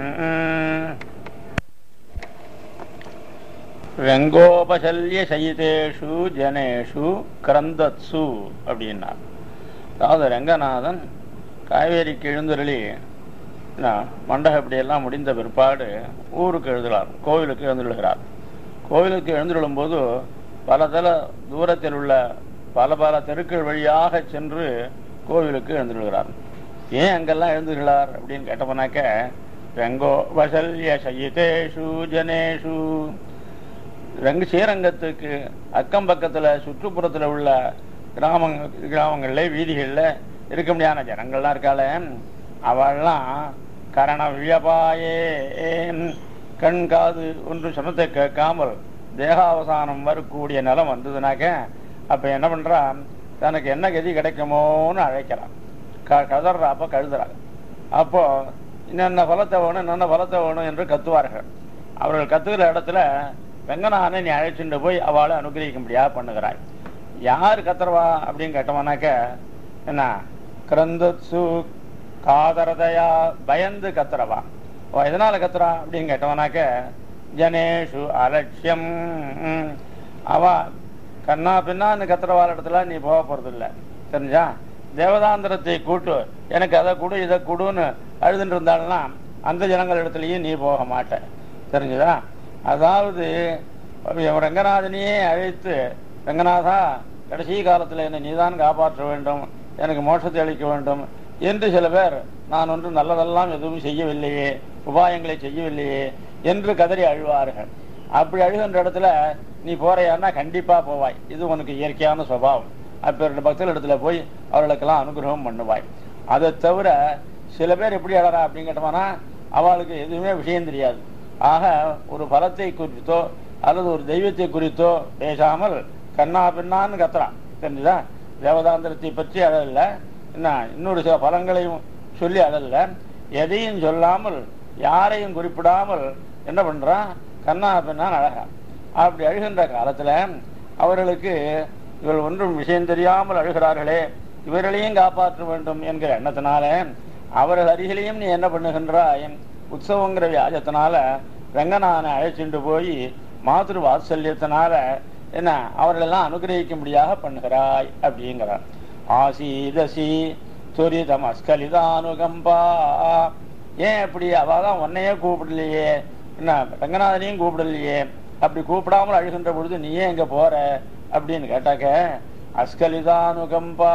வெங்கோபசல்ய சயிதேஷு ஜனேஷு கிரந்தத்சு அப்படின்னார் அதாவது ரங்கநாதன் காவேரிக்கு எழுந்தருளி மண்டக இப்படியெல்லாம் முடிந்த பிற்பாடு ஊருக்கு எழுதுகிறார் கோவிலுக்கு எழுந்துள்ளார் கோவிலுக்கு எழுந்துள்ளும் போது பல தல தூரத்தில் உள்ள பல பல தெருக்கள் வழியாக சென்று கோவிலுக்கு எழுந்துள்ளார் ஏன் அங்கெல்லாம் எழுந்துள்ளார் அப்படின்னு கேட்டப்பனாக்க வெங்கோபசல்ய சயிதேஷு ஜனேஷு ரங்க ஸ்ரீரங்கத்துக்கு அக்கம் பக்கத்துல சுற்றுப்புறத்துல உள்ள கிராமங்க கிராமங்கள்ல வீதிகள்ல இருக்க முடியாத ஜனங்கள்லாம் இருக்காள அவள்லாம் கரண வியபாயே கண் காது ஒன்று சொன்னத்தை கேட்காமல் தேகாவசானம் வரக்கூடிய நிலம் வந்ததுனாக்க அப்ப என்ன பண்றா தனக்கு என்ன கதி கிடைக்குமோன்னு அழைக்கிறான் க கதறா அப்ப கழுதுறாங்க அப்போ என்னென்ன பலத்தை வேணும் என்னென்ன பலத்தை வேணும் என்று கத்துவார்கள் அவர்கள் கத்துக்கிற இடத்துல வெங்கநாதனை நீ அழைச்சிட்டு போய் அவளை அனுகிரகிக்கும்படியா பண்ணுகிறாய் யார் கத்துறவா அப்படின்னு கேட்டவனாக்க என்ன கிரந்தத்சு காதரதையா பயந்து கத்துறவா அவ எதனால கத்துறா அப்படின்னு கேட்டவனாக்க ஜனேஷு அலட்சியம் அவ கண்ணா பின்னான்னு கத்துறவாள் இடத்துல நீ போக போறது இல்ல தெரிஞ்சா தேவதாந்திரத்தை கூட்டு எனக்கு அதை கொடு இதை கொடுன்னு அழுதுட்டு இருந்தாள்னா அந்த ஜனங்கள் இடத்துலயும் நீ போக மாட்ட தெரிஞ்சுதா அதாவது ரங்கநாதனையே அழைத்து ரங்கநாதா கடைசி காலத்தில் என்னை நீதான் காப்பாற்ற வேண்டும் எனக்கு மோட்சத்தை அளிக்க வேண்டும் என்று சில பேர் நான் ஒன்று நல்லதெல்லாம் எதுவும் செய்யவில்லையே உபாயங்களை செய்யவில்லையே என்று கதறி அழுவார்கள் அப்படி அழுகின்ற இடத்துல நீ போறையான்னா கண்டிப்பா போவாய் இது உனக்கு இயற்கையான சுபாவம் அப்பேற்பட்ட பக்தர்கள் இடத்துல போய் அவர்களுக்கெல்லாம் அனுகிரகம் பண்ணுவாய் அதை தவிர சில பேர் எப்படி அழறா அப்படின்னு கேட்டோம்னா அவளுக்கு எதுவுமே விஷயம் தெரியாது ஆக ஒரு பலத்தை குறித்தோ அல்லது ஒரு தெய்வத்தை குறித்தோ பேசாமல் கண்ணா பின்னான்னு கத்துறான் தெரிஞ்சுதா தேவதாந்திரத்தை பற்றி அழல என்ன இன்னொரு சில பலங்களையும் சொல்லி அழல எதையும் சொல்லாமல் யாரையும் குறிப்பிடாமல் என்ன பண்றான் கண்ணா பின்னான் அழகா அப்படி அழுகின்ற காலத்துல அவர்களுக்கு இவர்கள் ஒன்றும் விஷயம் தெரியாமல் அழுகிறார்களே இவர்களையும் காப்பாற்ற வேண்டும் என்கிற எண்ணத்தினால அவர்கள் அருகிலையும் நீ என்ன பண்ணுகின்றாய் உற்சவங்கிற வியாஜத்தினால ரங்கநாதனை அழைச்சிட்டு போய் மாத்திரு வாத்சல்யத்தினால என்ன அவர்களெல்லாம் அனுகிரகிக்கும்படியாக பண்ணுகிறாய் அப்படிங்கிறார் ஆசீதசி துரிதம் அஸ்கலிதானுகம்பா ஏன் அப்படி அவதான் உன்னையே கூப்பிடலையே என்ன ரங்கநாதனையும் கூப்பிடலையே அப்படி கூப்பிடாமல் அழுகின்ற பொழுது நீ ஏன் இங்க போற அப்படின்னு கேட்டாக்க அஸ்கலிதானுகம்பா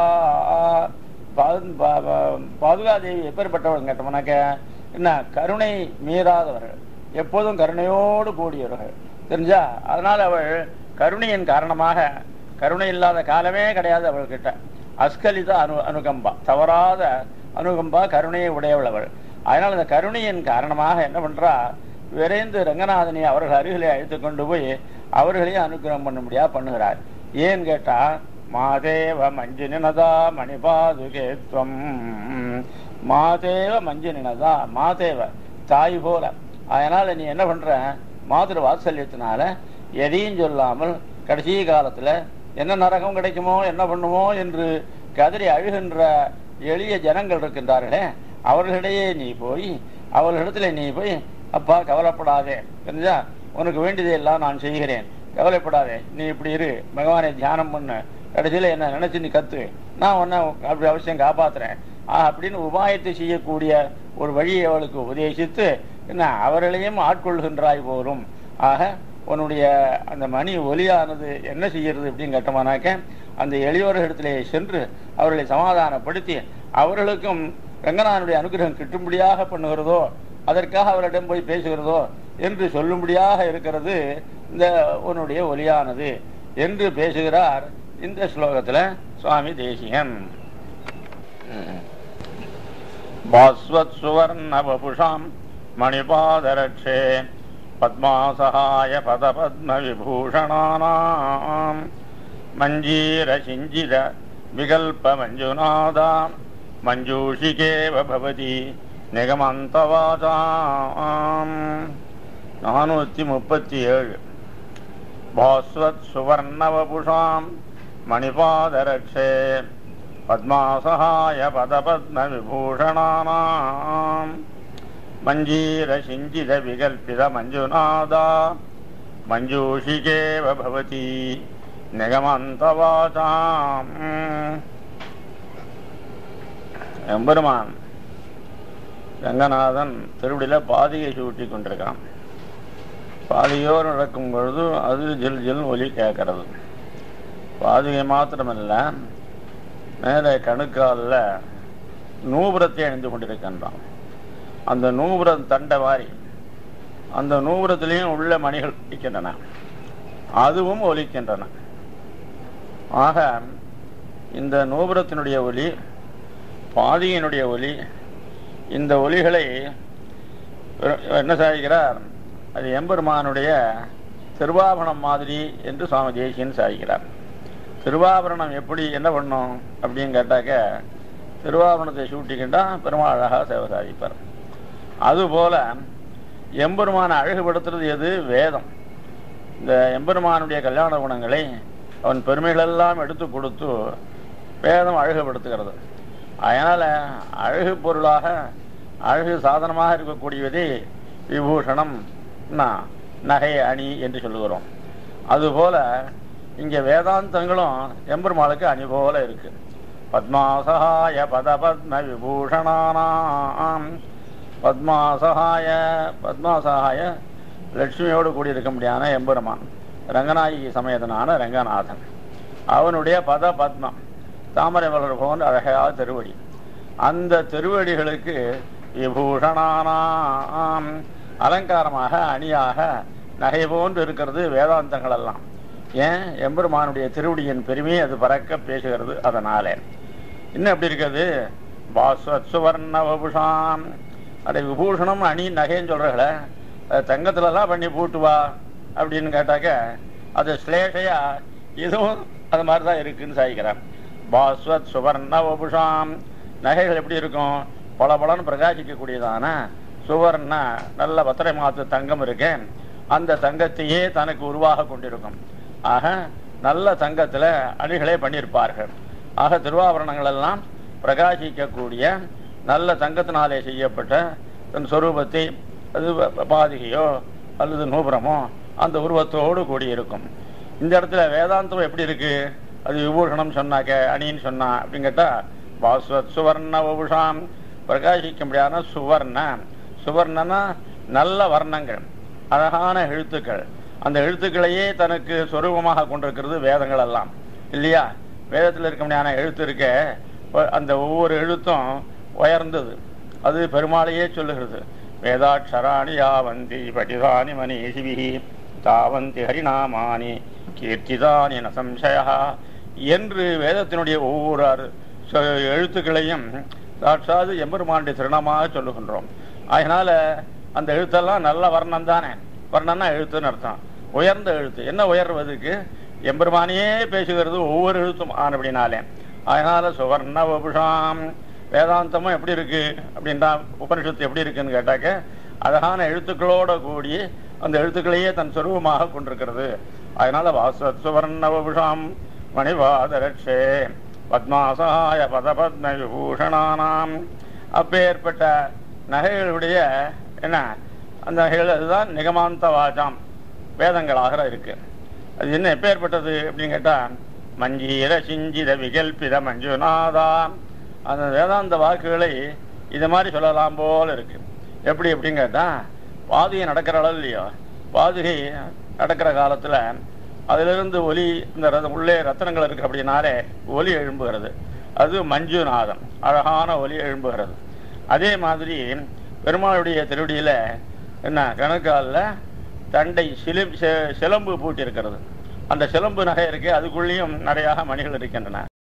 பாதுகாதேவி எப்பேற்பட்டவள் கேட்டோம்னாக்க என்ன கருணை மீறாதவர்கள் எப்போதும் கருணையோடு கூடியவர்கள் தெரிஞ்சா அதனால அவள் கருணையின் காரணமாக கருணை இல்லாத காலமே கிடையாது அவள்கிட்ட அஸ்கலித அனு அனுகம்பா தவறாத அனுகம்பா கருணையை உடையவள் அவள் அதனால் அந்த கருணையின் காரணமாக என்ன பண்றா விரைந்து ரங்கநாதனை அவர்கள் அருகிலே அழைத்து கொண்டு போய் அவர்களையும் அனுகிரகம் பண்ணும்படியா பண்ணுகிறார் ஏன்னு கேட்டா மாதேவ மஞ்சு நினதா மணிபாதுகேத்வம் மாதேவ மஞ்சு நினதா மாதேவ தாய் போல அதனால நீ என்ன பண்ற மாதுரு வாத்சல்யத்தினால எதையும் சொல்லாமல் கடைசி காலத்துல என்ன நரகம் கிடைக்குமோ என்ன பண்ணுமோ என்று கதறி அழுகின்ற எளிய ஜனங்கள் இருக்கின்றார்களே அவர்களிடையே நீ போய் அவர்களிடத்துல நீ போய் அப்பா கவலைப்படாதே தெரிஞ்சா உனக்கு வேண்டியதை எல்லாம் நான் செய்கிறேன் கவலைப்படாதே நீ இப்படி இரு பகவானை தியானம் பண்ணு கடைசியில என்ன நினைச்சு நீ கத்து நான் உன்னை அப்படி அவசியம் காப்பாத்துறேன் ஆஹ் அப்படின்னு உபாயத்தை செய்யக்கூடிய ஒரு வழியை அவளுக்கு உபதேசித்து என்ன அவர்களையும் ஆட்கொள்கின்றாய் போலும் ஆக உன்னுடைய அந்த மணி ஒலியானது என்ன செய்யறது அப்படின்னு கேட்டோமானாக்க அந்த எளியோர்களிடத்திலே சென்று அவர்களை சமாதானப்படுத்தி அவர்களுக்கும் ரங்கநாதனுடைய அனுகிரகம் கிட்டும்படியாக பண்ணுகிறதோ அதற்காக அவரிடம் போய் பேசுகிறதோ என்று சொல்லும்படியாக இருக்கிறது இந்த உன்னுடைய ஒலியானது என்று பேசுகிறார் இந்த ஸ்லோகத்துல சுவாமி தேசிகன் பாஸ்வத் சுவர்ண வபுஷாம் மணிபாதரட்சே பத்மாசகாய பத பத்ம விபூஷணானாம் மஞ்சீர சிஞ்சித விகல்ப மஞ்சுநாதா மஞ்சூஷிகேவ பவதி நிகமந்தவாதாம் நானூத்தி முப்பத்தி ஏழு பாஸ்வத் சுவர்ணவபுஷாம் மணிபாதரட்சே பத்மாசகாய பதபத்ம விபூஷணானாம் மஞ்சீர சிஞ்சித விகல்பித மஞ்சுநாதா மஞ்சூஷிகேவ பவதி நிகமந்தவாதாம் எம்பெருமான் ரங்கநாதன் திருவிடியில பாதிகை சூட்டி கொண்டிருக்கான் பாதியோர் நடக்கும் பொழுது அது ஜில் ஜில் ஒலி கேட்கறது பாதிகை மாத்திரமல்ல மேலே கணுக்காலில் நூபுரத்தை அணிந்து கொண்டிருக்கின்றான் அந்த நூபுரம் தண்டை வாரி அந்த நூபுரத்திலையும் உள்ள மணிகள் இருக்கின்றன அதுவும் ஒலிக்கின்றன ஆக இந்த நூபுரத்தினுடைய ஒலி பாதியினுடைய ஒலி இந்த ஒலிகளை என்ன சாதிக்கிறார் அது எம்பெருமானுடைய திருவாபரணம் மாதிரி என்று சுவாமி தேசியன் சாதிக்கிறார் திருவாபரணம் எப்படி என்ன பண்ணும் அப்படின்னு கேட்டாக்க திருவாபரணத்தை சூட்டிக்கிட்டா பெருமாள் அழகாக சேவை சாதிப்பார் அதுபோல எம்பெருமானை அழகுபடுத்துறது எது வேதம் இந்த எம்பெருமானுடைய கல்யாண குணங்களை அவன் பெருமைகளெல்லாம் எடுத்து கொடுத்து வேதம் அழகுபடுத்துகிறது அதனால அழகு பொருளாக அழகு சாதனமாக இருக்கக்கூடியதே விபூஷணம் நகை அணி என்று சொல்லுகிறோம் அதுபோல இங்க வேதாந்தங்களும் எம்பெருமாளுக்கு அணி போல இருக்கு பத்மாசகாய பத பத்ம விபூஷணானாம் பத்மாசகாய பத்மாசகாய லட்சுமியோடு கூடியிருக்க முடியாத எம்பெருமான் ரங்கநாயகி சமேதனான ரங்கநாதன் அவனுடைய பத பத்மம் தாமரை மலர் போன்ற அழகாக திருவடி அந்த திருவடிகளுக்கு விபூஷணானாம் அலங்காரமாக அணியாக நகை போன்று இருக்கிறது வேதாந்தங்கள் எல்லாம் ஏன் எம்பெருமானுடைய திருவடியின் பெருமையை அது பறக்க பேசுகிறது அதனாலே இன்னும் எப்படி இருக்கிறது பாஸ்வத் சுவர்ண வபுஷாம் அதை விபூஷணம் அணி நகைன்னு சொல்றீங்களே அது தங்கத்துலலாம் பண்ணி பூட்டு வா அப்படின்னு கேட்டாக்க அது ஸ்லேஷையா இதுவும் அது மாதிரி தான் இருக்குன்னு சாதிக்கிறான் பாஸ்வத் சுவர்ண வபுஷாம் நகைகள் எப்படி இருக்கும் பல பலன்னு பிரகாசிக்கக்கூடியதான சுவர்ண நல்ல பத்திரை மாத்து தங்கம் இருக்கு அந்த தங்கத்தையே தனக்கு உருவாக கொண்டிருக்கும் ஆக நல்ல தங்கத்துல அணிகளே பண்ணியிருப்பார்கள் ஆக திருவாபரணங்கள் எல்லாம் பிரகாசிக்கக்கூடிய நல்ல தங்கத்தினாலே செய்யப்பட்ட தன் சொரூபத்தை அது பாதிகையோ அல்லது நூபுரமோ அந்த உருவத்தோடு கூடியிருக்கும் இந்த இடத்துல வேதாந்தம் எப்படி இருக்கு அது விபூஷணம் சொன்னாக்க அணின்னு சொன்னா அப்படின்னு கேட்டா பாஸ்வத் சுவர்ண வபுஷாம் பிரகாசிக்க முடியாத சுவர்ண சுவர்ணனா நல்ல வர்ணங்கள் அழகான எழுத்துக்கள் அந்த எழுத்துக்களையே தனக்கு சொரூபமாக கொண்டிருக்கிறது வேதங்கள் எல்லாம் இல்லையா வேதத்தில் இருக்க முடியாத எழுத்து இருக்க அந்த ஒவ்வொரு எழுத்தும் உயர்ந்தது அது பெருமாளையே சொல்லுகிறது வேதாட்சராணி யாவந்தி படிதானி மனிஷிபிஹி தாவந்தி ஹரிநாமானி கீர்த்திதானி ந சம்சயா என்று வேதத்தினுடைய ஒவ்வொரு அரு- சொ- எழுத்துக்களையும் சாட்சாது எம்பெருமானுடைய திருநாமாக சொல்லுகின்றோம் அதனால அந்த எழுத்தெல்லாம் நல்ல வர்ணம் தானே வர்ணம்னா எழுத்துன்னு அர்த்தம் உயர்ந்த எழுத்து என்ன உயர்வதுக்கு எம்பெருமானையே பேசுகிறது ஒவ்வொரு எழுத்தும் ஆனபடினாலே அதனால சுவர்ண வபுஷாம் வேதாந்தமும் எப்படி இருக்கு அப்படின்றா உபனிஷத்து எப்படி இருக்குன்னு கேட்டாக்க அழகான எழுத்துக்களோட கூடி அந்த எழுத்துக்களையே தன் சொரூபமாக கொண்டிருக்கிறது அதனால வாசத் சுவர்ண வபுஷாம் மணிவாதரட்சே பத்மாசாய பதபத்ம விபூஷணானாம் அப்பேற்பட்ட நகைகளுடைய என்ன அந்த நகைகள் அதுதான் நிகமாந்த வாஜாம் வேதங்களாக இருக்கு அது என்ன எப்பேற்பட்டது அப்படின்னு கேட்டா மஞ்சீர சிஞ்சித விகல்பித மஞ்சுநாதா அந்த வேதாந்த வாக்குகளை இது மாதிரி சொல்லலாம் போல இருக்கு எப்படி எப்படின்னு கேட்டா பாதுகை நடக்கிற அளவு இல்லையோ பாதுகை நடக்கிற காலத்துல அதிலிருந்து ஒலி இந்த ரத- உள்ளே ரத்தனங்கள் இருக்கு அப்படின்னாலே ஒலி எழும்புகிறது அது மஞ்சுநாதம் அழகான ஒலி எழும்புகிறது அதே மாதிரி பெருமாளுடைய திருவடியில என்ன கணக்காலில் தண்டை சிலிம் சி- சிலம்பு பூட்டி இருக்கிறது அந்த சிலம்பு நகை இருக்கு அதுக்குள்ளேயும் நிறையாக மணிகள் இருக்கின்றன